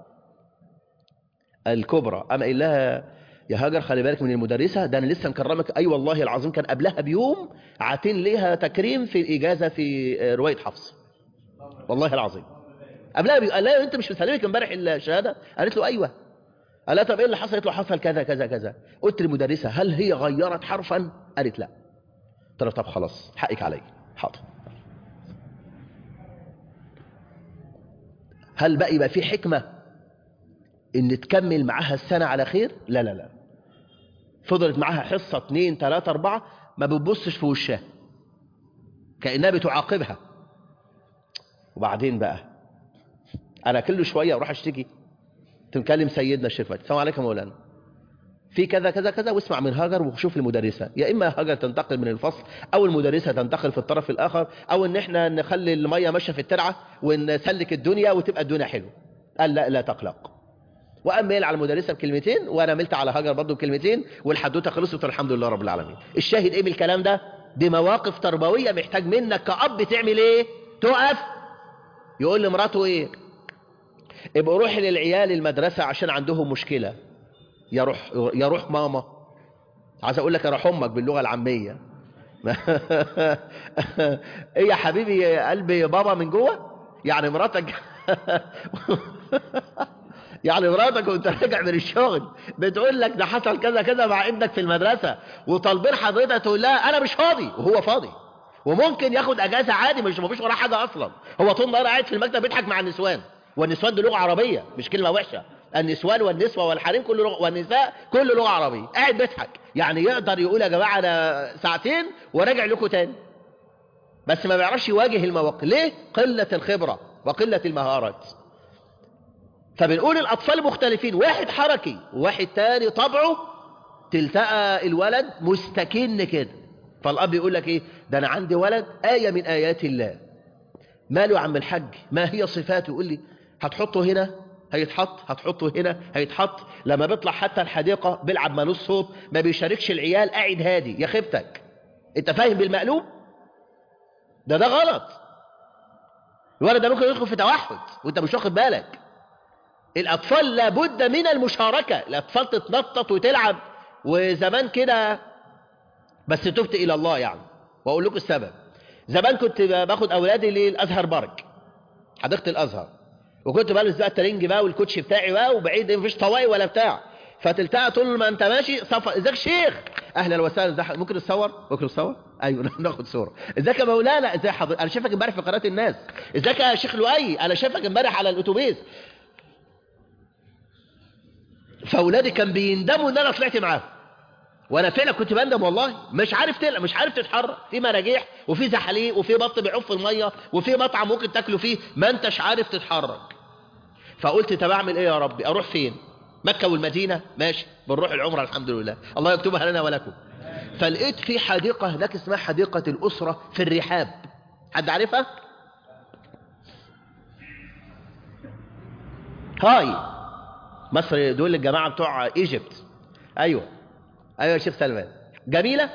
الكبرى قام قايل لها يا هاجر خلي بالك من المدرسة ده أنا لسه مكرمك أي والله العظيم كان قبلها بيوم عاتين ليها تكريم في الإجازة في رواية حفص والله العظيم قبلها بي... قال لها أنت مش مسلمك امبارح الشهادة قالت له أيوه قال لها طب إيه اللي حصل قالت له حصل كذا كذا كذا قلت للمدرسة هل هي غيرت حرفا قالت لا قلت له طب خلاص حقك علي حاضر هل بقى يبقى في حكمة ان تكمل معاها السنة على خير لا لا لا فضلت معاها حصة اتنين تلاتة اربعة ما بتبصش في وشها كأنها بتعاقبها وبعدين بقى انا كل شوية اروح اشتكي تنكلم سيدنا الشيخ فتحي السلام عليكم يا مولانا في كذا كذا كذا واسمع من هاجر وشوف المدرسة يا إما هاجر تنتقل من الفصل أو المدرسة تنتقل في الطرف الآخر أو إن إحنا نخلي المية ماشية في الترعة ونسلك الدنيا وتبقى الدنيا حلوة قال لا لا تقلق وقام ميل على المدرسة بكلمتين وأنا ملت على هاجر برضه بكلمتين والحدوتة خلصت الحمد لله رب العالمين الشاهد إيه من الكلام ده دي مواقف تربوية محتاج منك كأب تعمل إيه تقف يقول لمراته إيه ابقوا روح للعيال المدرسة عشان عندهم مشكلة يروح يروح ماما عايز اقول لك يروح امك باللغه العاميه ايه يا حبيبي قلبي بابا من جوه يعني مراتك يعني مراتك وانت راجع من الشغل بتقول لك ده حصل كذا كذا مع ابنك في المدرسه وطالبين حضرتك تقول لها انا مش فاضي وهو فاضي وممكن ياخد اجازه عادي مش مفيش وراه حاجه اصلا هو طول النهار قاعد في المكتب بيضحك مع النسوان والنسوان دي لغه عربيه مش كلمه وحشه النسوان والنسوة والحريم كل لغة والنساء كل لغة عربية قاعد بيضحك يعني يقدر يقول يا جماعة أنا ساعتين وراجع لكم تاني بس ما بيعرفش يواجه المواقف ليه؟ قلة الخبرة وقلة المهارات فبنقول الأطفال مختلفين واحد حركي وواحد تاني طبعه تلتقى الولد مستكن كده فالأب يقول لك إيه ده أنا عندي ولد آية من آيات الله ماله يا عم الحاج ما هي صفاته يقول لي هتحطه هنا هيتحط هتحطه هنا هيتحط لما بيطلع حتى الحديقة بيلعب مالوش صوت ما بيشاركش العيال قاعد هادي يا خيبتك انت فاهم بالمقلوب ده ده غلط الولد ده ممكن يدخل في توحد وانت مش واخد بالك الاطفال لابد من المشاركة الاطفال تتنطط وتلعب وزمان كده بس تبت الى الله يعني واقول لكم السبب زمان كنت باخد اولادي للازهر بارك حديقة الازهر وكنت بلبس بقى الترنج بقى والكوتش بتاعي بقى وبعيد مفيش طواقي ولا بتاع فتلتقى طول ما انت ماشي صف ازيك شيخ اهلا وسهلا ازيك ممكن نتصور ممكن نتصور ايوه ناخد صوره ازيك يا مولانا ازي حضرتك انا شايفك امبارح في قناه الناس ازيك يا شيخ لؤي انا شايفك امبارح على الاتوبيس فاولادي كان بيندموا ان انا طلعت معاهم وانا فعلا كنت بندم والله مش عارف تلع مش عارف تتحرك في مراجيح وفي زحاليق وفي بط بيعوم في الميه وفي مطعم ممكن تاكله فيه ما انتش عارف تتحرك فقلت طب اعمل ايه يا ربي اروح فين مكة والمدينة ماشي بنروح العمرة الحمد لله الله يكتبها لنا ولكم فلقيت في حديقة هناك اسمها حديقة الأسرة في الرحاب حد عارفها هاي مصر دول الجماعة بتوع ايجيبت ايوه ايوه يا شيخ سلمان جميلة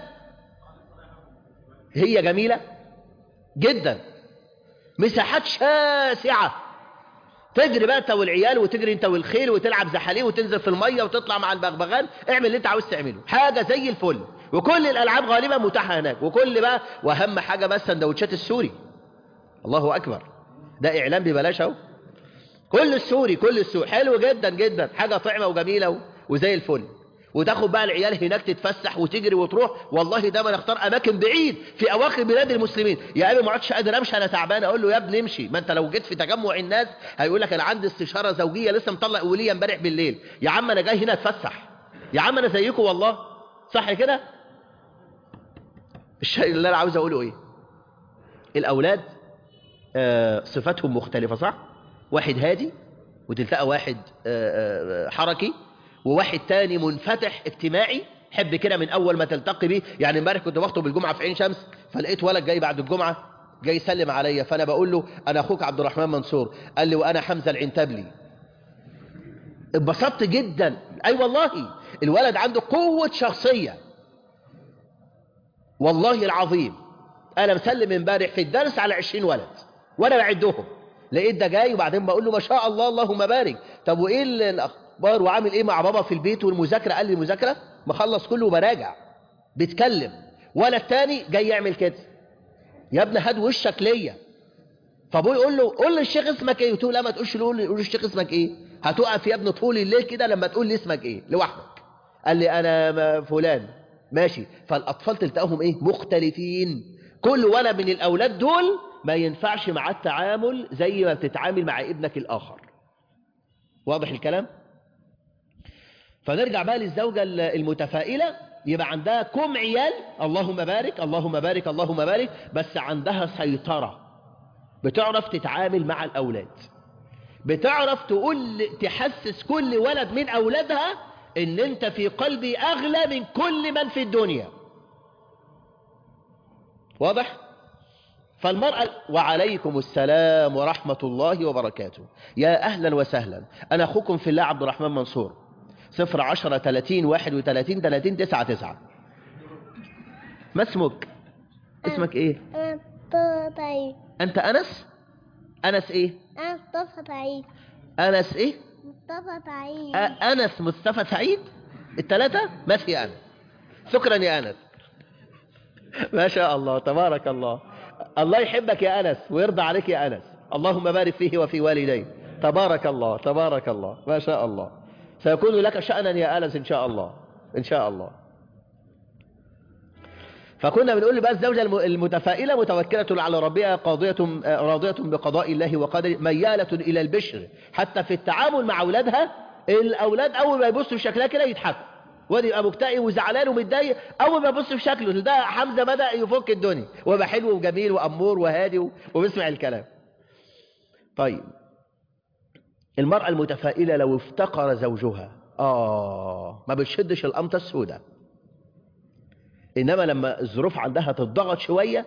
هي جميلة جدا مساحات شاسعة تجري بقى انت والعيال وتجري انت والخيل وتلعب زحاليق وتنزل في الميه وتطلع مع البغبغان اعمل اللي انت عاوز تعمله حاجه زي الفل وكل الالعاب غالبا متاحه هناك وكل بقى واهم حاجه بس سندوتشات السوري الله اكبر ده اعلان ببلاش اهو كل السوري كل السوري حلو جدا جدا حاجه طعمه وجميله وزي الفل وتاخد بقى العيال هناك تتفسح وتجري وتروح والله ده ما نختار اماكن بعيد في اواخر بلاد المسلمين يا ابني ما عادش قادر امشي انا تعبان اقول له يا ابني امشي ما انت لو جيت في تجمع الناس هيقول لك انا عندي استشاره زوجيه لسه مطلق وليه امبارح بالليل يا عم انا جاي هنا اتفسح يا عم انا زيكم والله صح كده الشيء اللي انا عاوز اقوله ايه الاولاد آه صفاتهم مختلفه صح واحد هادي وتلتقى واحد آه آه حركي وواحد تاني منفتح اجتماعي حب كده من اول ما تلتقي بيه يعني امبارح كنت بخطب الجمعه في عين شمس فلقيت ولد جاي بعد الجمعه جاي يسلم عليا فانا بقول له انا اخوك عبد الرحمن منصور قال لي وانا حمزه العنتبلي اتبسطت جدا اي أيوة والله الولد عنده قوه شخصيه والله العظيم انا مسلم امبارح في الدرس على 20 ولد وانا بعدهم لقيت ده جاي وبعدين بقول له ما شاء الله اللهم بارك طب وايه ال- الاخبار وعامل ايه مع بابا في البيت والمذاكره قال لي المذاكره مخلص كله وبراجع بيتكلم ولا التاني جاي يعمل كده يا ابني هات وشك ليا فابوه يقول له قول لي الشيخ اسمك ايه قلت له لا ما تقولش له قول لي قول الشيخ اسمك ايه هتقف يا ابني طول الليل كده لما تقول لي اسمك ايه لوحدك قال لي انا ما- فلان ماشي فالاطفال تلتقاهم ايه مختلفين كل ولد من الاولاد دول ما ينفعش مع التعامل زي ما بتتعامل مع ابنك الاخر واضح الكلام فنرجع بقى للزوجة المتفائلة يبقى عندها كم عيال اللهم بارك اللهم بارك اللهم بارك بس عندها سيطرة بتعرف تتعامل مع الأولاد بتعرف تقول تحسس كل ولد من أولادها إن أنت في قلبي أغلى من كل من في الدنيا واضح؟ فالمرأة وعليكم السلام ورحمة الله وبركاته يا أهلا وسهلا أنا أخوكم في الله عبد الرحمن منصور صفر عشرة تلاتين واحد وتلاتين تلاتين تسعة تسعة ما اسمك اسمك ايه أنا مصطفى سعيد انت انس انس ايه أنا مصطفى سعيد انس ايه مصطفى سعيد أ- انس مصطفى سعيد الثلاثة ما في انس شكرا يا انس ما شاء الله تبارك الله الله يحبك يا انس ويرضى عليك يا انس اللهم بارك فيه وفي والديه تبارك الله تبارك الله ما شاء الله سيكون لك شأنا يا انس ان شاء الله ان شاء الله فكنا بنقول بقى الزوجة الم- المتفائلة متوكلة على ربها قاضية آه، راضية بقضاء الله وقدره ميالة إلى البشر حتى في التعامل مع أولادها الأولاد أول ما يبصوا في شكلها كده يضحكوا وادي يبقى مكتئب وزعلان ومتضايق أول ما يبص في شكله ده حمزة بدأ يفك الدنيا ويبقى حلو وجميل وأمور وهادي و- وبيسمع الكلام طيب المرأة المتفائلة لو افتقر زوجها آه ما بتشدش القمطة السوداء إنما لما الظروف عندها تتضغط شوية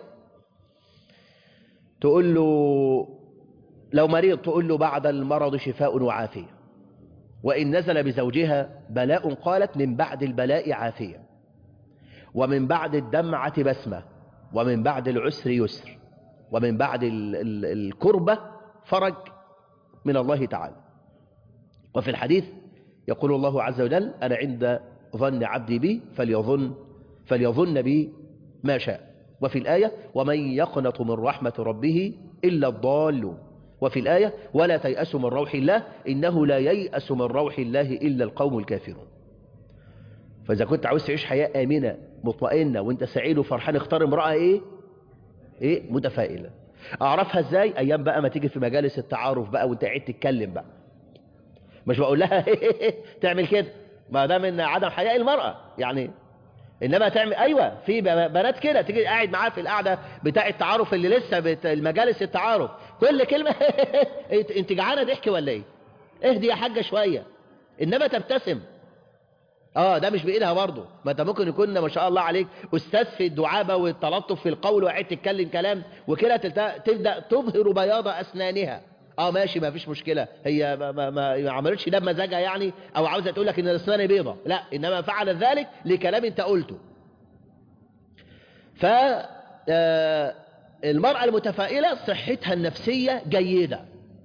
تقول له لو مريض تقول له بعد المرض شفاء وعافية وإن نزل بزوجها بلاء قالت من بعد البلاء عافية ومن بعد الدمعة بسمة ومن بعد العسر يسر ومن بعد ال ال الكربة فرج من الله تعالى وفي الحديث يقول الله عز وجل أنا عند ظن عبدي بي فليظن فليظن بي ما شاء وفي الآية ومن يقنط من رحمة ربه إلا الضالون وفي الآية ولا تيأسوا من روح الله إنه لا ييأس من روح الله إلا القوم الكافرون فإذا كنت عاوز تعيش حياة آمنة مطمئنة وانت سعيد وفرحان اختار امرأة ايه ايه متفائلة اعرفها ازاي ايام بقى ما تيجي في مجالس التعارف بقى وانت قاعد تتكلم بقى مش بقول لها تعمل كده ما ده من عدم حياء المرأة يعني انما تعمل ايوه في ب- بنات كده تيجي قاعد معاها في القعده بتاع التعارف اللي لسه بت... المجالس التعارف كل كلمه انت انت جعانه ضحك ولا ايه اهدي يا حاجه شويه انما تبتسم اه ده مش بايدها برضه ما انت ممكن يكون ما شاء الله عليك استاذ في الدعابه والتلطف في القول وقاعد تتكلم كلام وكده تلت- تبدا تظهر بياض اسنانها اه ماشي ما فيش مشكله هي ما, ما, ما ما عملتش ده بمزاجها يعني او عاوزه تقول لك ان اسناني بيضه لا انما فعلت ذلك لكلام انت قلته ف آه، المرأة المتفائلة صحتها النفسية جيدة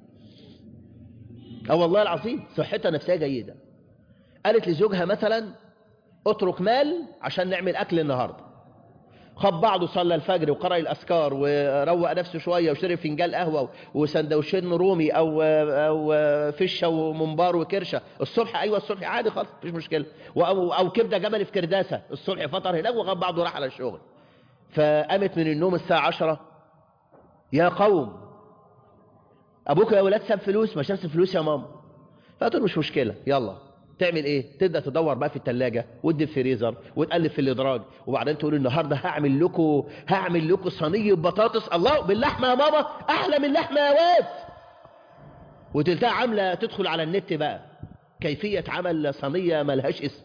اه والله العظيم صحتها النفسية جيدة قالت لزوجها مثلا اترك مال عشان نعمل أكل النهاردة خد بعضه صلى الفجر وقرأ الأذكار وروق نفسه شوية وشرب فنجان قهوة وسندوتشين رومي أو أو فشة وممبار وكرشة الصبح أيوة الصبح عادي خالص مفيش مشكلة أو أو كبدة جمل في كرداسة الصبح فطر هناك وخد بعضه راح على الشغل فقامت من النوم الساعة عشرة يا قوم أبوك يا ولاد ساب فلوس ما شافش فلوس يا ماما فقلت له مش مشكلة يلا تعمل ايه تبدا تدور بقى في الثلاجه وتدي الفريزر وتقلب في الادراج وبعدين تقول النهارده هعمل لكم هعمل لكم صينيه بطاطس الله باللحمه يا ماما احلى من اللحمه يا واد وتلتقى عامله تدخل على النت بقى كيفيه عمل صينيه ملهاش اسم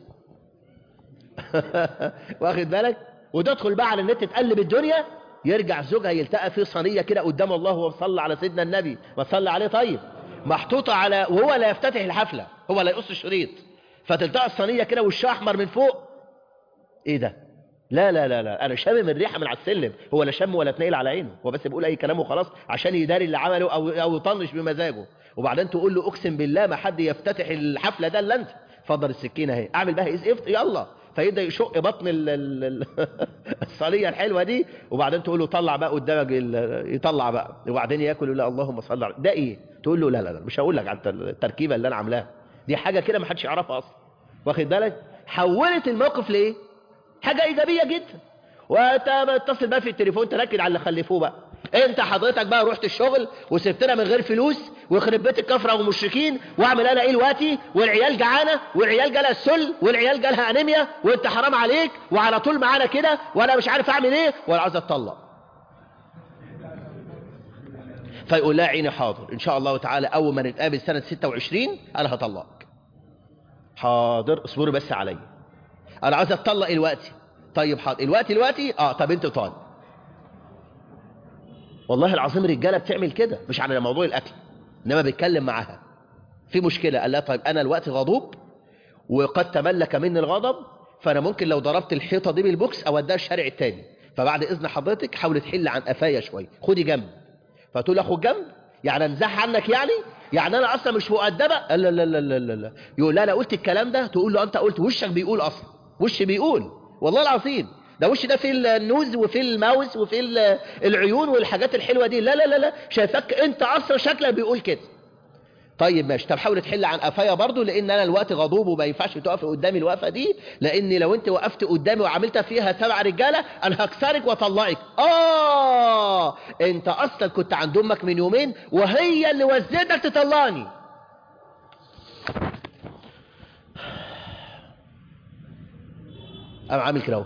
واخد بالك وتدخل بقى على النت تقلب الدنيا يرجع زوجها يلتقى في صينيه كده قدام الله وصلى على سيدنا النبي وصلى عليه طيب محطوطه على وهو لا يفتتح الحفله هو لا يقص الشريط فتلتقى الصينيه كده وشها احمر من فوق ايه ده لا لا لا لا انا شامم الريحه من على السلم هو لا شم ولا اتنقل على عينه هو بس بيقول اي كلام وخلاص عشان يداري اللي عمله او او يطنش بمزاجه وبعدين تقول له اقسم بالله ما حد يفتتح الحفله ده الا انت اتفضل السكينه اهي اعمل بها ايه افت يلا فيبدا يشق بطن ال- ال- ال- الصينيه الحلوه دي وبعدين تقول له طلع بقى قدامك ال- يطلع بقى وبعدين ياكل يقول له اللهم صل على ده ايه تقول له لا لا لا مش هقول لك على التركيبه اللي انا عاملاها دي حاجه كده ما حدش يعرفها اصلا واخد بالك حولت الموقف لايه حاجه ايجابيه جدا وتتصل بقى في التليفون تركز على اللي خلفوه بقى انت حضرتك بقى رحت الشغل وسبتنا من غير فلوس ويخرب بيت الكفره والمشركين واعمل انا ايه دلوقتي والعيال جعانه والعيال جالها السل والعيال جالها انيميا وانت حرام عليك وعلى طول معانا كده وانا مش عارف اعمل ايه وانا عايز اتطلق فيقول لها عيني حاضر ان شاء الله تعالى اول ما نتقابل سنه 26 انا هطلقك حاضر اصبروا بس عليا انا عايز اتطلق دلوقتي طيب حاضر دلوقتي دلوقتي اه طب انت طالب والله العظيم رجاله بتعمل كده مش على موضوع الاكل انما بيتكلم معاها في مشكله قال لها طيب انا الوقت غضوب وقد تملك مني الغضب فانا ممكن لو ضربت الحيطه دي بالبوكس اوديها الشارع التاني فبعد اذن حضرتك حاول تحل عن قفايا شويه خدي جنب فتقول له اخد جنب يعني انزح عنك يعني يعني انا اصلا مش مؤدبه لا لا لا لا لا لا يقول لا انا قلت الكلام ده تقول له انت قلت وشك بيقول اصلا وش بيقول والله العظيم ده وش ده في النوز وفي الماوس وفي ال- العيون والحاجات الحلوه دي لا لا لا لا شايفك انت اصلا شكلك بيقول كده طيب ماشي طب حاول تحل عن قفايا برضو لان انا الوقت غضوب وما ينفعش تقف قدامي الوقفه دي لان لو انت وقفت قدامي وعملت فيها سبع رجاله انا هكسرك واطلقك اه انت اصلا كنت عند امك من يومين وهي اللي وزتك تطلقني قام عامل كده اهو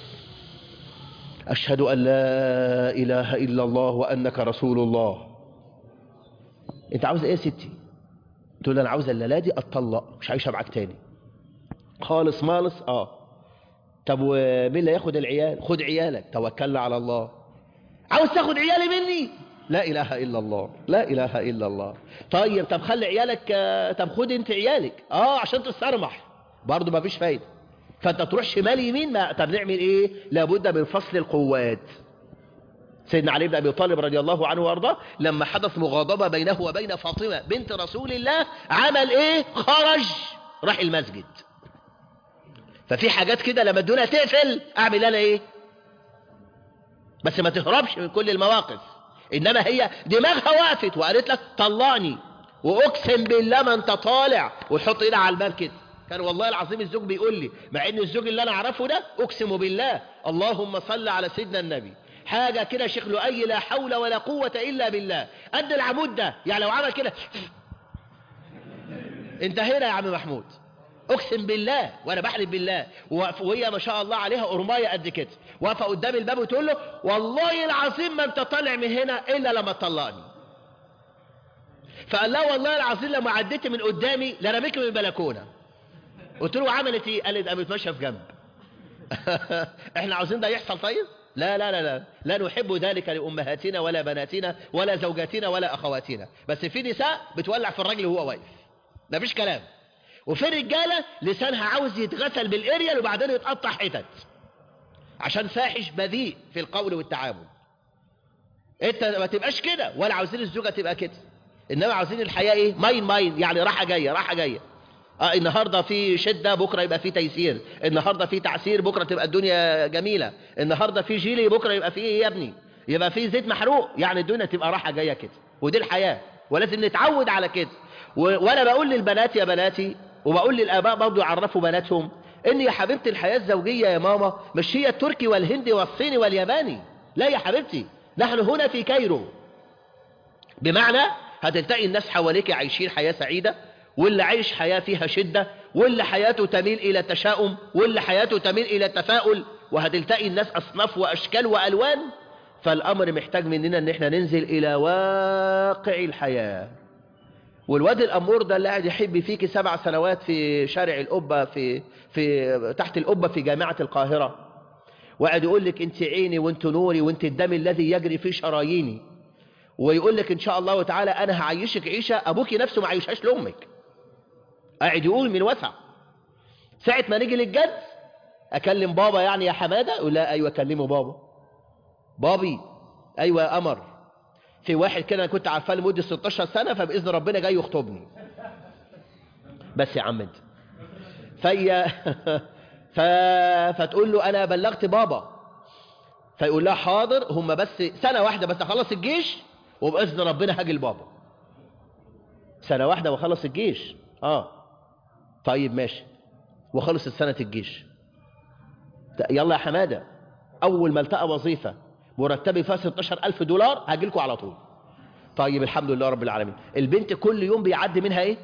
اشهد ان لا اله الا الله وانك رسول الله انت عاوز ايه يا ستي تقول له انا عاوز الليله دي اتطلق مش عايشه معاك تاني خالص مالص اه طب ومين اللي ياخد العيال خد عيالك توكلنا على الله عاوز تاخد عيالي مني لا اله الا الله لا اله الا الله طيب طب خلي عيالك آه، طب خد انت عيالك اه عشان تسترمح برضه ما فيش فايده فانت تروح شمال يمين ما طب نعمل ايه لابد من فصل القوات سيدنا علي بن ابي طالب رضي الله عنه وارضاه لما حدث مغاضبه بينه وبين فاطمه بنت رسول الله عمل ايه خرج راح المسجد ففي حاجات كده لما الدنيا تقفل اعمل انا ايه بس ما تهربش من كل المواقف انما هي دماغها وقفت وقالت لك طلقني واقسم بالله ما انت طالع وتحط ايدها على الباب كده كان والله العظيم الزوج بيقول لي مع ان الزوج اللي انا اعرفه ده اقسم بالله اللهم صل على سيدنا النبي حاجه كده شيخ لؤي لا حول ولا قوه الا بالله قد العمود ده يعني لو عمل كده انتهينا يا عم محمود اقسم بالله وانا بحلف بالله وواقف- وهي ما شاء الله عليها قرمايه قد كده واقفه قدام الباب وتقول له والله العظيم ما انت طالع من هنا الا لما تطلقني فقال لها والله العظيم لما عديت من قدامي لرميك من البلكونه قلت له عملت ايه قالت قامت ماشيه في جنب احنا عاوزين ده يحصل طيب لا لا لا لا لا نحب ذلك لامهاتنا ولا بناتنا ولا زوجاتنا ولا اخواتنا بس في نساء بتولع في الراجل وهو واقف ده مفيش كلام وفي رجاله لسانها عاوز يتغسل بالاريال وبعدين يتقطع حتت عشان فاحش بذيء في القول والتعامل انت ما تبقاش كده ولا عاوزين الزوجه تبقى كده انما عاوزين الحياه ايه ماين ماين يعني راحه جايه راحه جايه اه النهارده في شده بكره يبقى في تيسير النهارده في تعسير بكره تبقى الدنيا جميله النهارده في جيلي بكره يبقى في ايه يا ابني يبقى في زيت محروق يعني الدنيا تبقى راحه جايه كده ودي الحياه ولازم نتعود على كده و... وانا بقول للبنات يا بناتي وبقول للاباء برضه يعرفوا بناتهم ان يا حبيبتي الحياه الزوجيه يا ماما مش هي التركي والهندي والصيني والياباني لا يا حبيبتي نحن هنا في كايرو بمعنى هتلتقي الناس حواليك عايشين حياة سعيدة واللي عايش حياة فيها شدة واللي حياته تميل إلى التشاؤم واللي حياته تميل إلى التفاؤل وهتلتقي الناس أصناف وأشكال وألوان فالأمر محتاج مننا إن احنا ننزل إلى واقع الحياة والواد الأمور ده اللي قاعد يحب فيك سبع سنوات في شارع القبة في في تحت القبة في جامعة القاهرة وقاعد يقول لك انت عيني وانت نوري وانت الدم الذي يجري في شراييني ويقول لك ان شاء الله تعالى انا هعيشك عيشه ابوكي نفسه ما عيشهاش لامك قاعد يقول من وسع ساعه ما نيجي للجد اكلم بابا يعني يا حماده يقول لا ايوه كلمه بابا بابي ايوه يا قمر في واحد كده انا كنت عارفاه لمده 16 سنه فباذن ربنا جاي يخطبني بس يا عم انت فهي ف... فتقول له انا بلغت بابا فيقول لها حاضر هم بس سنه واحده بس اخلص الجيش وباذن ربنا هاجي لبابا سنه واحده واخلص الجيش اه طيب ماشي وخلص سنه الجيش يلا يا حماده اول ما التقى وظيفه مرتبي فيها 16000 دولار هاجي لكم على طول طيب الحمد لله رب العالمين البنت كل يوم بيعدي منها ايه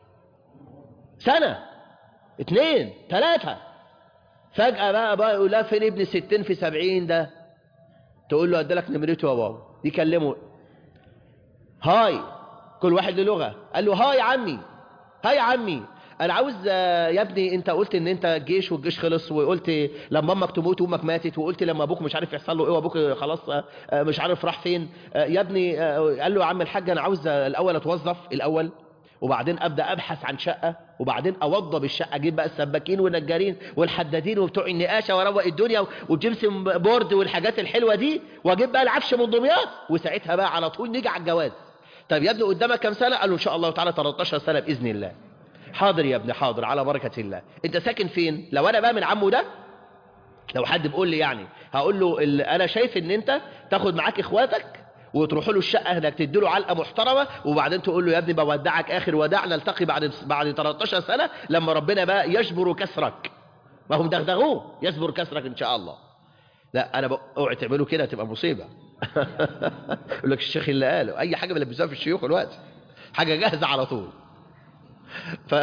سنة اتنين تلاتة فجأة بقى بقى يقول لها فين ابن ستين في سبعين ده تقول له ادالك نمرته يا بابا يكلمه هاي كل واحد له لغة قال له هاي عمي هاي عمي انا عاوز آه، يا ابني انت قلت ان انت جيش والجيش خلص وقلت لما امك تموت وامك ماتت وقلت لما ابوك مش عارف يحصل له ايه وابوك خلاص آه، آه، مش عارف راح فين آه، يا ابني آه، قال له يا عم الحاج انا عاوز آه، الاول اتوظف الاول وبعدين ابدا ابحث عن شقه وبعدين اوضب الشقه اجيب بقى السباكين والنجارين والحدادين وبتوع النقاشه واروق الدنيا والجبسن بورد والحاجات الحلوه دي واجيب بقى العفش من دمياط وساعتها بقى على طول نيجي على الجواز طب يا ابني قدامك كام سنه قال له ان شاء الله تعالى 13 سنه باذن الله حاضر يا ابني حاضر على بركه الله انت ساكن فين لو انا بقى من عمه ده لو حد بيقول لي يعني هقول له ال- انا شايف ان انت تاخد معاك اخواتك وتروحوا له الشقه هناك تدي له علقه محترمه وبعدين تقول له يا ابني بودعك اخر وداع نلتقي بعد بعد 13 سنه لما ربنا بقى يجبر كسرك ما هم دغدغوه يجبر كسرك ان شاء الله لا انا بق... اوعي تعملوا كده تبقى مصيبه يقول لك الشيخ اللي قاله اي حاجه بيلبسوها في الشيوخ دلوقتي حاجه جاهزه على طول ف...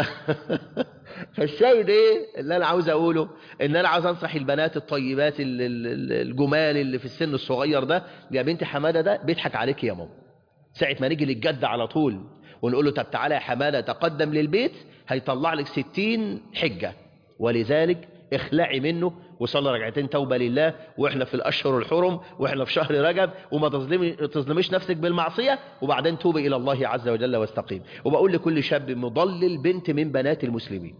فالشاهد ايه اللي انا عاوز اقوله ان انا عاوز انصح البنات الطيبات ال- ال- ال- الجمال اللي في السن الصغير ده يا بنتي حماده ده بيضحك عليك يا ماما ساعه ما نيجي للجد على طول ونقول له طب تعالى يا حماده تقدم للبيت هيطلع لك ستين حجه ولذلك اخلعي منه وصلي ركعتين توبه لله واحنا في الاشهر الحرم واحنا في شهر رجب وما تظلمي تظلميش نفسك بالمعصيه وبعدين توبي الى الله عز وجل واستقيم وبقول لكل شاب مضلل بنت من بنات المسلمين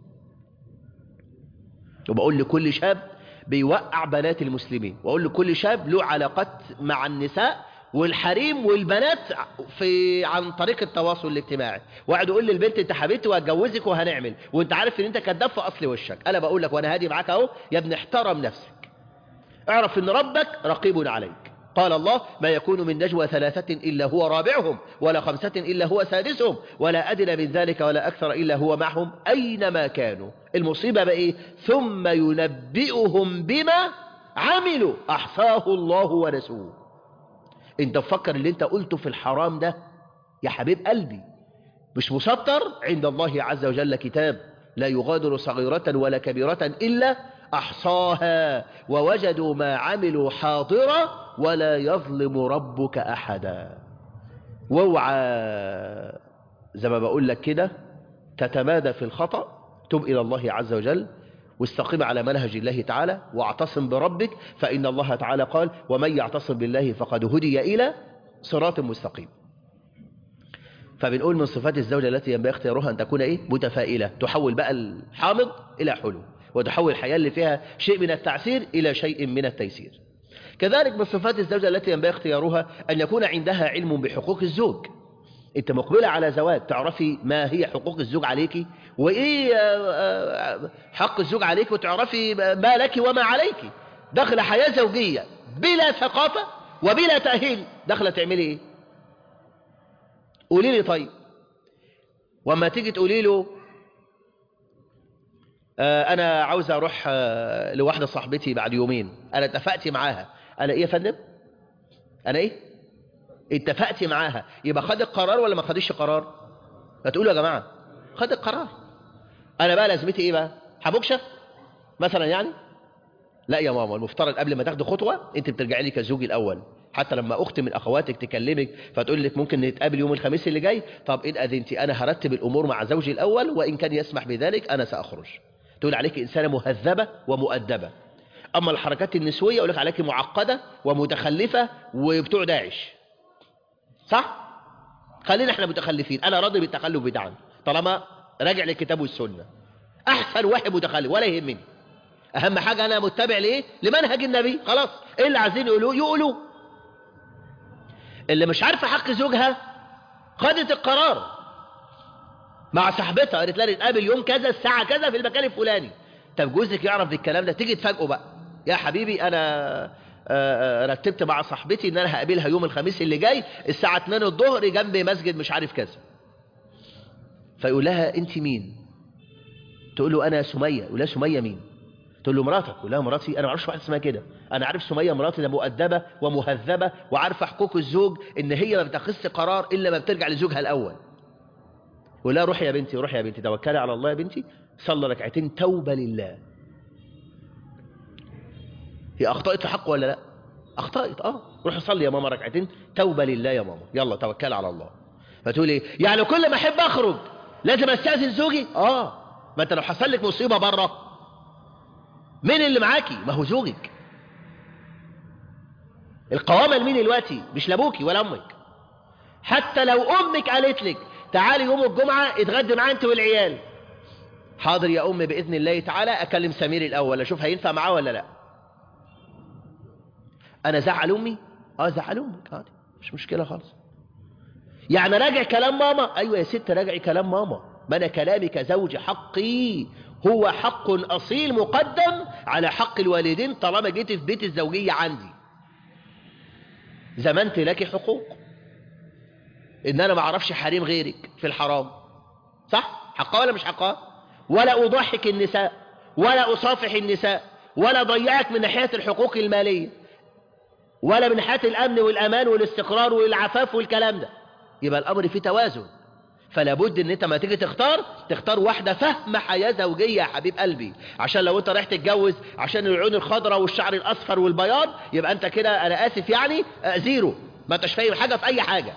وبقول لكل شاب بيوقع بنات المسلمين واقول لكل شاب له علاقات مع النساء والحريم والبنات في عن طريق التواصل الاجتماعي واحد يقول للبنت انت حبيبتي وهتجوزك وهنعمل وانت عارف ان انت كذاب في اصل وشك انا بقول لك وانا هادي معاك اهو يا ابني احترم نفسك اعرف ان ربك رقيب عليك قال الله ما يكون من نجوى ثلاثة إلا هو رابعهم ولا خمسة إلا هو سادسهم ولا أدنى من ذلك ولا أكثر إلا هو معهم أينما كانوا المصيبة بقى إيه ثم ينبئهم بما عملوا أحصاه الله ونسوه انت تفكر اللي انت قلته في الحرام ده يا حبيب قلبي مش مسطر عند الله عز وجل كتاب لا يغادر صغيرة ولا كبيرة إلا أحصاها ووجدوا ما عملوا حاضرا ولا يظلم ربك أحدا واوعى زي ما بقول لك كده تتمادى في الخطأ تب إلى الله عز وجل واستقم على منهج الله تعالى واعتصم بربك فإن الله تعالى قال ومن يعتصم بالله فقد هدي إلى صراط مستقيم فبنقول من صفات الزوجة التي ينبغي اختيارها أن تكون إيه؟ متفائلة تحول بقى الحامض إلى حلو وتحول الحياة اللي فيها شيء من التعسير إلى شيء من التيسير كذلك من صفات الزوجة التي ينبغي اختيارها أن يكون عندها علم بحقوق الزوج انت مقبلة على زواج تعرفي ما هي حقوق الزوج عليك وايه حق الزوج عليك وتعرفي ما لك وما عليك داخل حياة زوجية بلا ثقافة وبلا تأهيل داخلة تعملي ايه قولي لي طيب وما تيجي تقولي له انا عاوز اروح لواحدة صاحبتي بعد يومين انا اتفقت معاها انا ايه يا فندم انا ايه اتفقت معاها يبقى خد القرار ولا ما خدش قرار هتقولوا يا جماعة خد القرار انا بقى لازمتي ايه بقى حبوكشة مثلا يعني لا يا ماما المفترض قبل ما تاخدي خطوة انت بترجعي لي كزوجي الاول حتى لما اخت من اخواتك تكلمك فتقول لك ممكن نتقابل يوم الخميس اللي جاي طب ان اذنتي انا هرتب الامور مع زوجي الاول وان كان يسمح بذلك انا ساخرج تقول عليك انسانه مهذبه ومؤدبه اما الحركات النسويه اقول لك عليك معقده ومتخلفه وبتوع داعش صح خلينا احنا متخلفين انا راضي بالتخلف بتاعنا طالما راجع للكتاب والسنه احسن واحد متخلف ولا يهمني اهم حاجة انا متبع ليه لمنهج النبي خلاص ايه اللي عايزين يقولوه يقولوه اللي مش عارفة حق زوجها خدت القرار مع صاحبتها قالت لها نتقابل يوم كذا الساعة كذا في المكان الفلاني طب جوزك يعرف بالكلام ده تيجي تفاجئه بقى يا حبيبي انا آه، آه، رتبت مع صاحبتي ان انا هقابلها يوم الخميس اللي جاي الساعة 2 الظهر جنب مسجد مش عارف كذا فيقول لها انت مين تقول له انا سمية يقول لها سمية مين تقول له مراتك يقول لها مراتي انا ما اعرفش واحده اسمها كده انا عارف سميه مراتي ده مؤدبه ومهذبه وعارفه حقوق الزوج ان هي ما بتاخذش قرار الا ما بترجع لزوجها الاول يقول لها روحي يا بنتي روحي يا بنتي توكلي على الله يا بنتي صلي ركعتين توبه لله هي اخطات في حق ولا لا اخطات اه روحي صلي يا ماما ركعتين توبه لله يا ماما يلا توكلي على الله فتقول ايه يعني كل ما احب اخرج لازم استاذن زوجي اه ما انت لو حصل لك مصيبه بره مين اللي معاكي ما هو زوجك القوامه لمين دلوقتي مش لابوكي ولا امك حتى لو امك قالت لك تعالي يوم الجمعه اتغدي معاه انت والعيال حاضر يا ام باذن الله تعالى اكلم سمير الاول اشوف هينفع معاه ولا لا انا زعل امي اه زعل امك عادي مش مشكله خالص يعني راجع كلام ماما ايوه يا ست راجعي كلام ماما ما انا كلامي كزوج حقي هو حق اصيل مقدم على حق الوالدين طالما جيت في بيت الزوجيه عندي زمنت لك حقوق ان انا ما اعرفش حريم غيرك في الحرام صح حقها ولا مش حقها ولا اضحك النساء ولا اصافح النساء ولا ضيعك من ناحيه الحقوق الماليه ولا من ناحيه الامن والامان والاستقرار والعفاف والكلام ده يبقى الامر فيه توازن فلا بد ان انت ما تيجي تختار تختار واحده فاهمه حياه زوجيه يا حبيب قلبي عشان لو انت رايح تتجوز عشان العيون الخضراء والشعر الاصفر والبياض يبقى انت كده انا اسف يعني آه، زيرو ما انتش فاهم حاجه في اي حاجه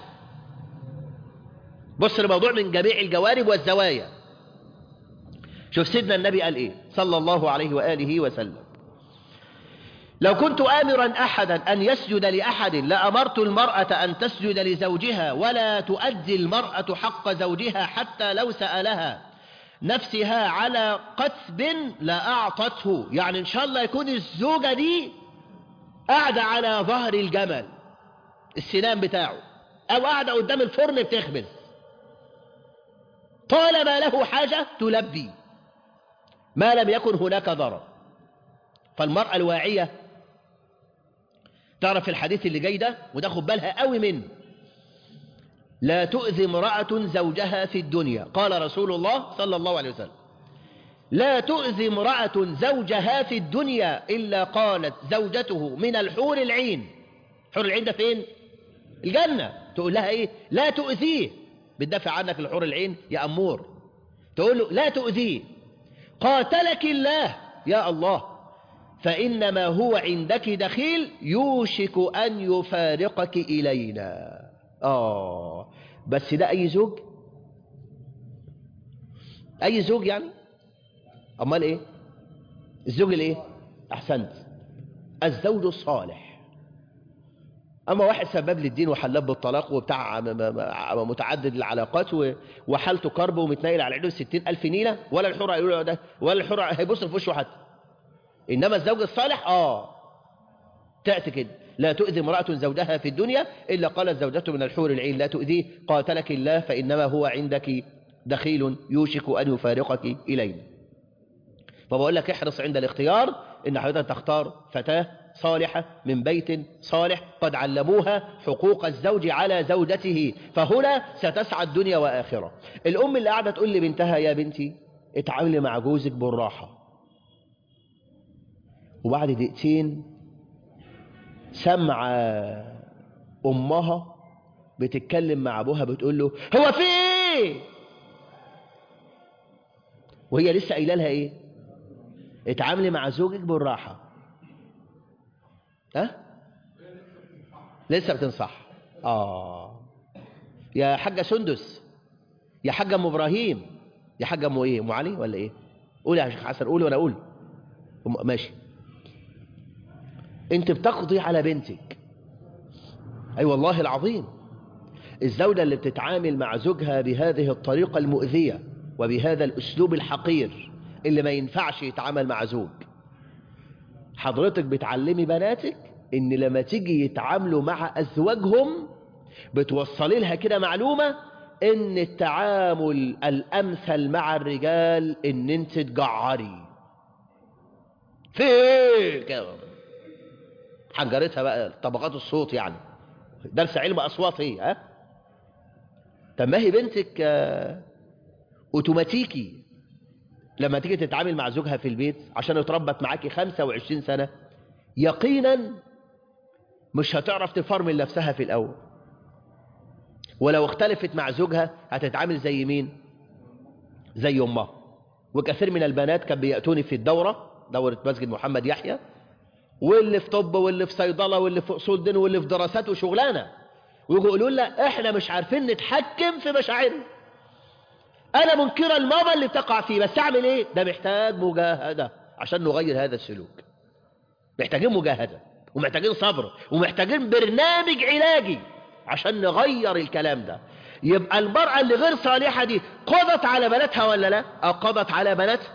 بص الموضوع من جميع الجوانب والزوايا شوف سيدنا النبي قال ايه صلى الله عليه واله وسلم لو كنت آمرا أحدا أن يسجد لأحد لأمرت المرأة أن تسجد لزوجها ولا تؤدي المرأة حق زوجها حتى لو سألها نفسها على قتب لأعطته يعني إن شاء الله يكون الزوجة دي قاعدة على ظهر الجمل السنام بتاعه أو قاعدة قدام الفرن بتخبز طالما له حاجة تلبي ما لم يكن هناك ضرر فالمرأة الواعية تعرف الحديث اللي جاي ده وده خد بالها قوي منه لا تؤذي امرأة زوجها في الدنيا قال رسول الله صلى الله عليه وسلم لا تؤذي امرأة زوجها في الدنيا إلا قالت زوجته من الحور العين حور العين ده فين الجنة تقول لها ايه لا تؤذيه بتدافع عنك الحور العين يا أمور تقول له لا تؤذيه قاتلك الله يا الله فإنما هو عندك دخيل يوشك أن يفارقك إلينا آه بس ده أي زوج أي زوج يعني أمال إيه الزوج الإيه أحسنت الزوج الصالح أما واحد سبب للدين وحلاب بالطلاق وبتاع م- م- م- متعدد العلاقات و- وحالته كرب ومتنيل على عينه ستين ألف نيلة ولا الحرة يقول له ده ولا الحرة هيبص في وشه حتى إنما الزوج الصالح آه تأتي كده لا تؤذي امرأة زوجها في الدنيا إلا قالت زوجته من الحور العين لا تؤذيه قاتلك الله فإنما هو عندك دخيل يوشك أن يفارقك إلينا فبقول لك احرص عند الاختيار إن حضرتك تختار فتاة صالحة من بيت صالح قد علموها حقوق الزوج على زوجته فهنا ستسعد دنيا وآخرة الأم اللي قاعدة تقول لبنتها يا بنتي اتعاملي مع جوزك بالراحة وبعد دقيقتين سمع امها بتتكلم مع ابوها بتقول له هو في ايه وهي لسه قايله لها ايه اتعاملي مع زوجك بالراحه ها لسه بتنصح اه يا حاجه سندس يا حاجه ام ابراهيم يا حاجه ام ايه ام علي ولا ايه قولي يا شيخ حسن قولي وانا اقول أم- ماشي انت بتقضي على بنتك اي والله العظيم الزوجة اللي بتتعامل مع زوجها بهذه الطريقة المؤذية وبهذا الاسلوب الحقير اللي ما ينفعش يتعامل مع زوج حضرتك بتعلمي بناتك ان لما تيجي يتعاملوا مع ازواجهم بتوصلي لها كده معلومة ان التعامل الامثل مع الرجال ان انت تجعري في ايه كده حنجرتها بقى طبقات الصوت يعني درس علم اصوات ايه ها طب ما هي بنتك آه، اوتوماتيكي لما تيجي تتعامل مع زوجها في البيت عشان اتربت معاكي 25 سنة يقينا مش هتعرف تفرمل نفسها في الأول ولو اختلفت مع زوجها هتتعامل زي مين زي أمها وكثير من البنات كان بيأتوني في الدورة دورة مسجد محمد يحيى واللي في طب واللي في صيدلة واللي في أصول دين واللي في دراسات وشغلانة ويجوا يقولوا لنا احنا مش عارفين نتحكم في مشاعرنا انا منكرة الماما اللي بتقع فيه بس اعمل ايه ده محتاج مجاهدة عشان نغير هذا السلوك محتاجين مجاهدة ومحتاجين صبر ومحتاجين برنامج علاجي عشان نغير الكلام ده يبقى المرأة اللي غير صالحة دي قضت على بناتها ولا لا أو قضت على بناتها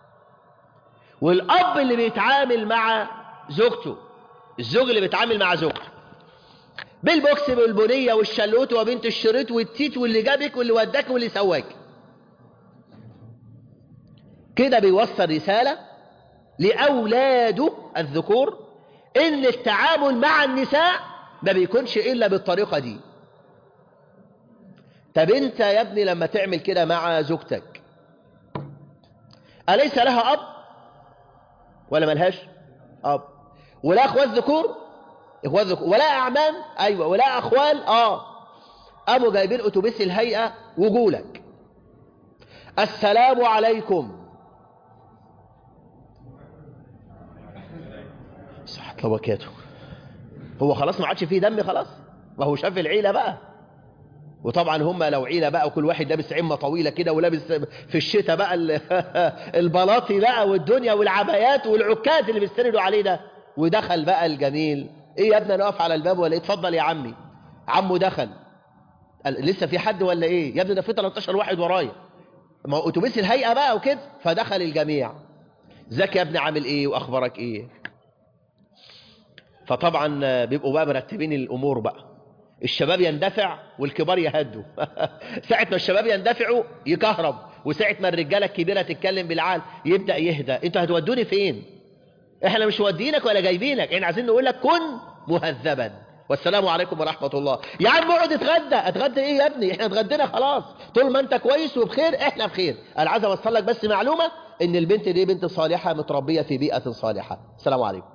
والأب اللي بيتعامل مع زوجته الزوج اللي بيتعامل مع زوجته بالبوكس بالبنية والشلوت وبنت الشريط والتيت واللي جابك واللي وداك واللي سواك كده بيوصل رسالة لأولاده الذكور إن التعامل مع النساء ما بيكونش إلا بالطريقة دي طب أنت يا ابني لما تعمل كده مع زوجتك أليس لها أب ولا ملهاش أب ولا أخوات ذكور إخوات ذكور ولا أعمام أيوة ولا أخوال آه قاموا جايبين أتوبيس الهيئة وجولك السلام عليكم صحة الله وبركاته هو خلاص ما عادش فيه دم خلاص ما هو شاف العيلة بقى وطبعا هم لو عيلة بقى وكل واحد لابس عمة طويلة كده ولابس في الشتاء بقى ال- البلاطي بقى والدنيا والعبايات والعكاز اللي بيستندوا عليه ده ودخل بقى الجميل ايه يا ابني انا اقف على الباب ولا ايه اتفضل يا عمي عمه دخل قال لسه في حد ولا ايه يا ابني ده في 13 واحد ورايا ما هو اتوبيس الهيئة بقى وكده فدخل الجميع ازيك يا ابني عامل ايه واخبارك ايه فطبعا بيبقوا بقى مرتبين الامور بقى الشباب يندفع والكبار يهدوا ساعة ما الشباب يندفعوا يكهرب وساعة ما الرجالة الكبيرة تتكلم بالعال يبدأ يهدى انتوا هتودوني فين احنا مش مودينك ولا جايبينك احنا عايزين نقول لك كن مهذبا والسلام عليكم ورحمة الله يا عم اقعد اتغدى اتغدى ايه يا ابني احنا اتغدينا خلاص طول ما انت كويس وبخير احنا بخير انا عايز اوصل لك بس معلومة ان البنت دي بنت صالحة متربية في بيئة صالحة السلام عليكم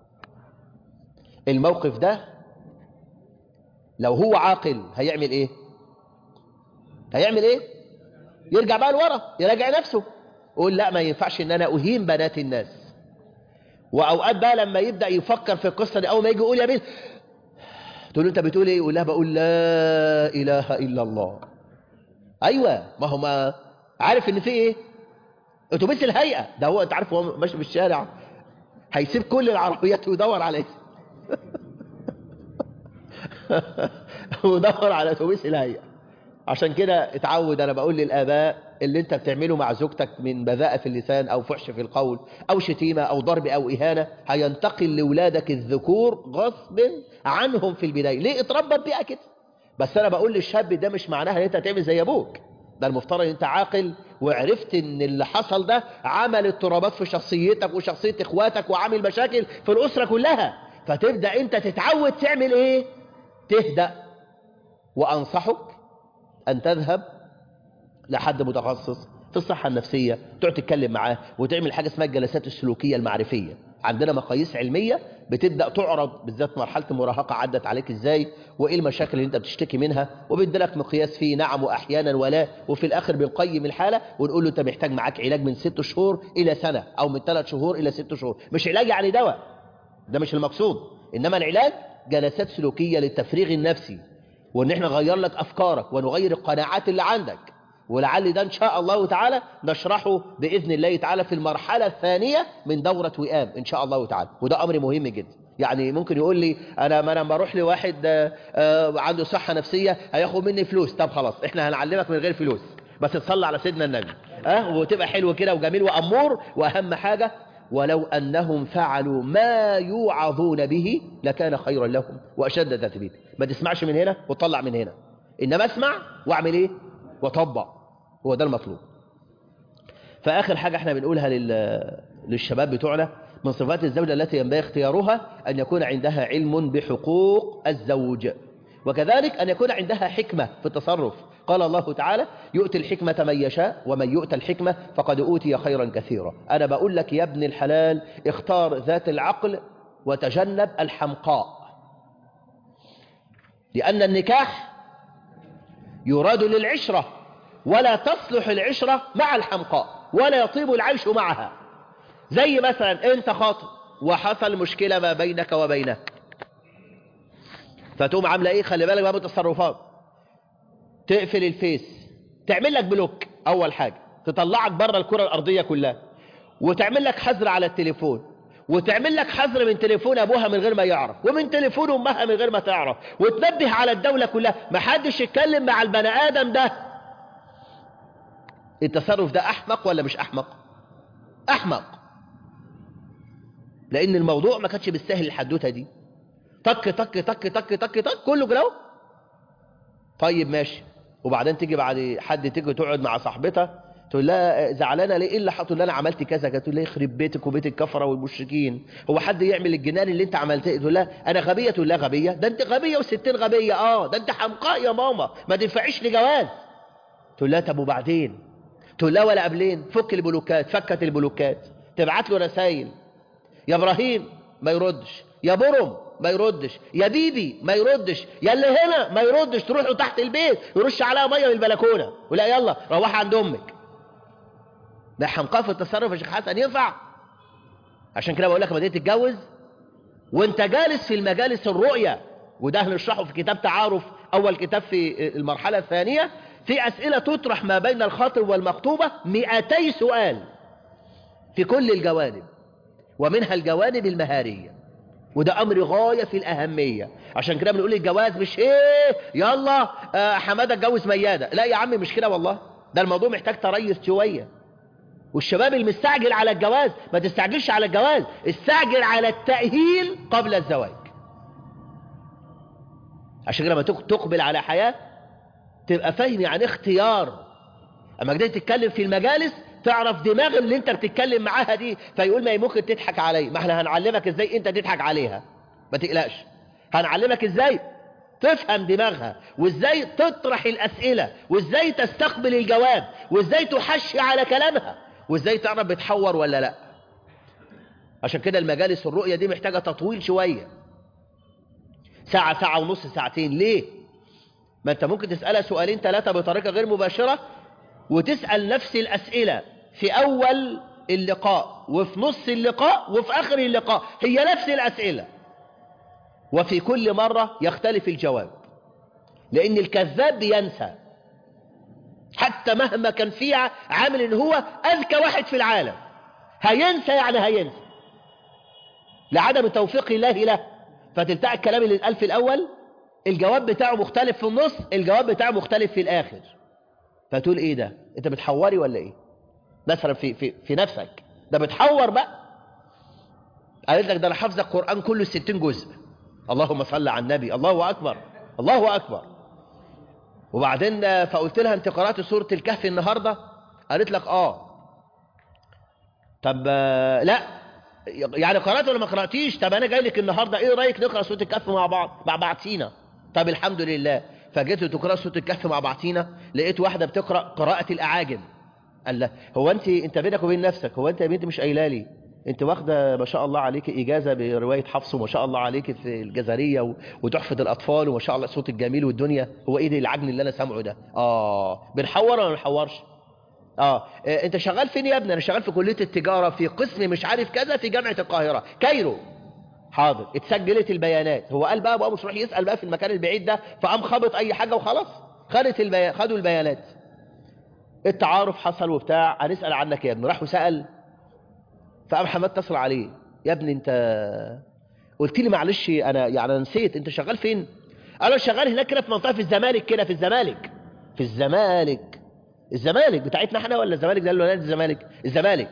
الموقف ده لو هو عاقل هيعمل ايه هيعمل ايه يرجع بقى لورا يراجع نفسه يقول لا ما ينفعش ان انا اهين بنات الناس واوقات بقى لما يبدا يفكر في القصه دي اول ما يجي يقول يا بنت تقول له انت بتقول ايه يقول لها بقول لا اله الا الله ايوه ما هو ما عارف ان في ايه اتوبيس الهيئه ده هو انت عارف هو ماشي في الشارع هيسيب كل العربيات ويدور على ايه ودور على اتوبيس الهيئه عشان كده اتعود انا بقول للاباء اللي انت بتعمله مع زوجتك من بذاءة في اللسان او فحش في القول او شتيمة او ضرب او اهانة هينتقل لاولادك الذكور غصب عنهم في البداية ليه اتربى بيئة كده بس انا بقول للشاب ده مش معناها ان انت تعمل زي ابوك ده المفترض ان انت عاقل وعرفت ان اللي حصل ده عمل اضطرابات في شخصيتك وشخصية اخواتك وعامل مشاكل في الاسرة كلها فتبدأ انت تتعود تعمل ايه تهدأ وانصحك أن تذهب لحد متخصص في الصحة النفسية تقعد تتكلم معاه وتعمل حاجة اسمها الجلسات السلوكية المعرفية عندنا مقاييس علمية بتبدأ تعرض بالذات مرحلة المراهقة عدت عليك ازاي وايه المشاكل اللي انت بتشتكي منها وبيديلك مقياس فيه نعم واحيانا ولا وفي الاخر بنقيم الحالة ونقول له انت محتاج معاك علاج من ست شهور الى سنة او من ثلاث شهور الى ست شهور مش علاج يعني دواء ده مش المقصود انما العلاج جلسات سلوكية للتفريغ النفسي وان احنا نغير لك افكارك ونغير القناعات اللي عندك ولعل ده ان شاء الله تعالى نشرحه باذن الله تعالى في المرحله الثانيه من دوره وئام ان شاء الله تعالى وده امر مهم جدا يعني ممكن يقول لي انا ما انا لما اروح لواحد آه، آه، عنده صحه نفسيه هياخد مني فلوس طب خلاص احنا هنعلمك من غير فلوس بس تصلي على سيدنا النبي اه وتبقى حلو كده وجميل وامور واهم حاجه ولو أنهم فعلوا ما يوعظون به لكان خيرا لهم وأشد تثبيت ما تسمعش من هنا وتطلع من هنا إنما اسمع واعمل إيه وطبق هو ده المطلوب فآخر حاجة احنا بنقولها لل... للشباب بتوعنا من صفات الزوجة التي ينبغي اختيارها أن يكون عندها علم بحقوق الزوج وكذلك أن يكون عندها حكمة في التصرف قال الله تعالى يؤتي الحكمة من يشاء ومن يؤتى الحكمة فقد أوتي خيرا كثيرا أنا بقول لك يا ابن الحلال اختار ذات العقل وتجنب الحمقاء لأن النكاح يراد للعشرة ولا تصلح العشرة مع الحمقاء ولا يطيب العيش معها زي مثلا انت خاطب وحصل مشكلة ما بينك وبينه فتقوم عاملة ايه خلي بالك بقى بالتصرفات تقفل الفيس تعمل لك بلوك اول حاجة تطلعك بره الكرة الارضية كلها وتعمل لك حظر على التليفون وتعمل لك حظر من تليفون ابوها من غير ما يعرف ومن تليفون امها من غير ما تعرف وتنبه على الدولة كلها ما حدش يتكلم مع البني ادم ده التصرف ده احمق ولا مش احمق احمق لان الموضوع ما كانش بالسهل الحدوته دي طك طك طك طك طك طك كله كده اهو. طيب ماشي وبعدين تيجي بعد حد تيجي تقعد مع صاحبتها تقول لها زعلانه ليه ايه اللي حصل لها انا عملت كذا كذا تقول لها يخرب بيتك وبيت الكفره والمشركين هو حد يعمل الجنان اللي انت عملته تقول لها انا غبيه تقول لها غبيه ده انت غبيه وستين غبيه اه ده انت حمقاء يا ماما ما تنفعيش لجواز تقول لها طب وبعدين تقول لها ولا قبلين فك البلوكات فكت البلوكات تبعت له رسائل يا ابراهيم ما يردش يا برم ما يردش يا بيبي ما يردش يا اللي هنا ما يردش تروح له تحت البيت يرش عليها ميه من البلكونه ولا يلا روح عند امك ده حمقاء في التصرف يا شيخ حسن ينفع عشان كده بقول لك لما تيجي تتجوز وانت جالس في المجالس الرؤية وده هنشرحه في كتاب تعارف اول كتاب في المرحلة الثانية في اسئلة تطرح ما بين الخاطب والمخطوبة 200 سؤال في كل الجوانب ومنها الجوانب المهارية وده امر غاية في الاهمية عشان كده بنقول الجواز مش ايه يلا آه حمادة اتجوز ميادة لا يا عم مش كده والله ده الموضوع محتاج تريث شوية والشباب المستعجل على الجواز ما تستعجلش على الجواز استعجل على التأهيل قبل الزواج عشان كده لما تق- تقبل على حياة تبقى فاهم يعني اختيار اما كده تتكلم في المجالس تعرف دماغ اللي انت بتتكلم معاها دي فيقول ما هي ممكن تضحك علي ما احنا هنعلمك ازاي انت تضحك عليها ما تقلقش هنعلمك ازاي تفهم دماغها وازاي تطرح الاسئلة وازاي تستقبل الجواب وازاي تحشي على كلامها وازاي تعرف بتحور ولا لا عشان كده المجالس الرؤية دي محتاجة تطويل شوية ساعة ساعة ونص ساعتين ليه ما انت ممكن تسألها سؤالين ثلاثة بطريقة غير مباشرة وتسأل نفس الأسئلة في أول اللقاء وفي نص اللقاء وفي آخر اللقاء هي نفس الأسئلة وفي كل مرة يختلف الجواب لأن الكذاب بينسى حتى مهما كان فيها عامل ان هو اذكى واحد في العالم هينسى يعني هينسى لعدم توفيق الله له فتلتقى الكلام اللي اتقال في الاول الجواب بتاعه مختلف في النص الجواب بتاعه مختلف في الاخر فتقول ايه ده انت بتحوري ولا ايه مثلا في في في نفسك ده بتحور بقى قالت لك ده انا حافظه القران كله 60 جزء اللهم صل على النبي الله اكبر الله اكبر وبعدين فقلت لها انت قرأت سورة الكهف النهاردة قالت لك اه طب آه، لا يعني قرأت ولا ما قرأتيش طب انا جاي لك النهاردة ايه رأيك نقرأ سورة الكهف مع بعض مع بعضينا طب الحمد لله فجيت تقرأ سورة الكهف مع بعضينا لقيت واحدة بتقرأ قراءة الأعاجم قال لها هو انت انت بينك وبين نفسك هو انت يا بنتي مش قايله لي انت واخده ما شاء الله عليك اجازه بروايه حفص وما شاء الله عليك في الجزريه و- وتحفه الاطفال وما شاء الله صوت الجميل والدنيا هو ايه ده العجن اللي انا سامعه ده اه بنحور ولا ما بنحورش اه اه، انت شغال فين يا ابني انا شغال في كليه التجاره في قسم مش عارف كذا في جامعه القاهره كايرو حاضر اتسجلت البيانات هو قال بقى بقى مش راح يسال بقى في المكان البعيد ده فقام خبط اي حاجه وخلاص خدت البي... خدوا البيانات التعارف حصل وبتاع هنسال عنك يا ابني راح وسال فقام حماد اتصل عليه يا ابني انت قلت لي معلش انا يعني انا نسيت انت شغال فين قال له شغال هناك كده في منطقه في الزمالك كده في الزمالك في الزمالك الزمالك بتاعتنا احنا ولا الزمالك ده اللي هو نادي الزمالك الزمالك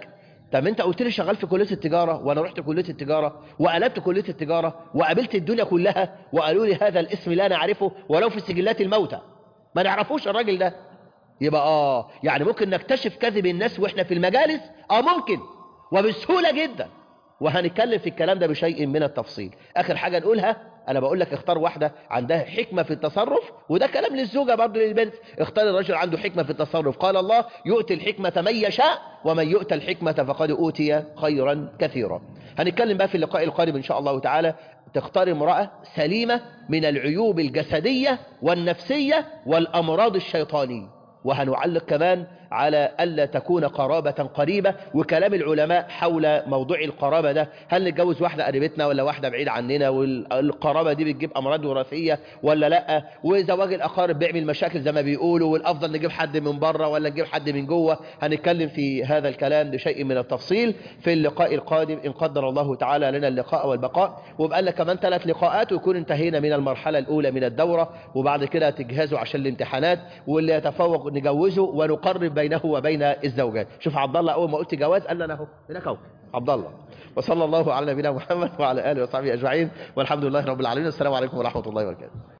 طب انت قلت لي شغال في كليه التجاره وانا رحت كليه التجاره وقلبت كليه التجاره وقابلت الدنيا كلها وقالوا لي هذا الاسم لا نعرفه ولو في سجلات الموتى ما نعرفوش الراجل ده يبقى اه يعني ممكن نكتشف كذب الناس واحنا في المجالس اه ممكن وبسهوله جدا وهنتكلم في الكلام ده بشيء من التفصيل اخر حاجه نقولها انا بقول لك اختار واحده عندها حكمه في التصرف وده كلام للزوجه برضه للبنت اختار الرجل عنده حكمه في التصرف قال الله يؤتي الحكمه من يشاء ومن يؤتى الحكمه فقد اوتي خيرا كثيرا هنتكلم بقى في اللقاء القادم ان شاء الله تعالى تختار امراه سليمه من العيوب الجسديه والنفسيه والامراض الشيطانيه وهنعلق كمان على ألا تكون قرابة قريبة وكلام العلماء حول موضوع القرابة ده هل نتجوز واحدة قريبتنا ولا واحدة بعيد عننا والقرابة دي بتجيب أمراض وراثية ولا لا وزواج الأقارب بيعمل مشاكل زي ما بيقولوا والأفضل نجيب حد من بره ولا نجيب حد من جوه هنتكلم في هذا الكلام بشيء من التفصيل في اللقاء القادم إن قدر الله تعالى لنا اللقاء والبقاء وبقى لنا كمان ثلاث لقاءات ويكون انتهينا من المرحلة الأولى من الدورة وبعد كده تجهزوا عشان الامتحانات واللي يتفوق نجوزه ونقرب بينه وبين الزوجات شوف عبد الله اول ما قلت جواز قال لنا اهو هناك اهو عبد الله وصلى الله على نبينا محمد وعلى اله وصحبه اجمعين والحمد لله رب العالمين السلام عليكم ورحمه الله وبركاته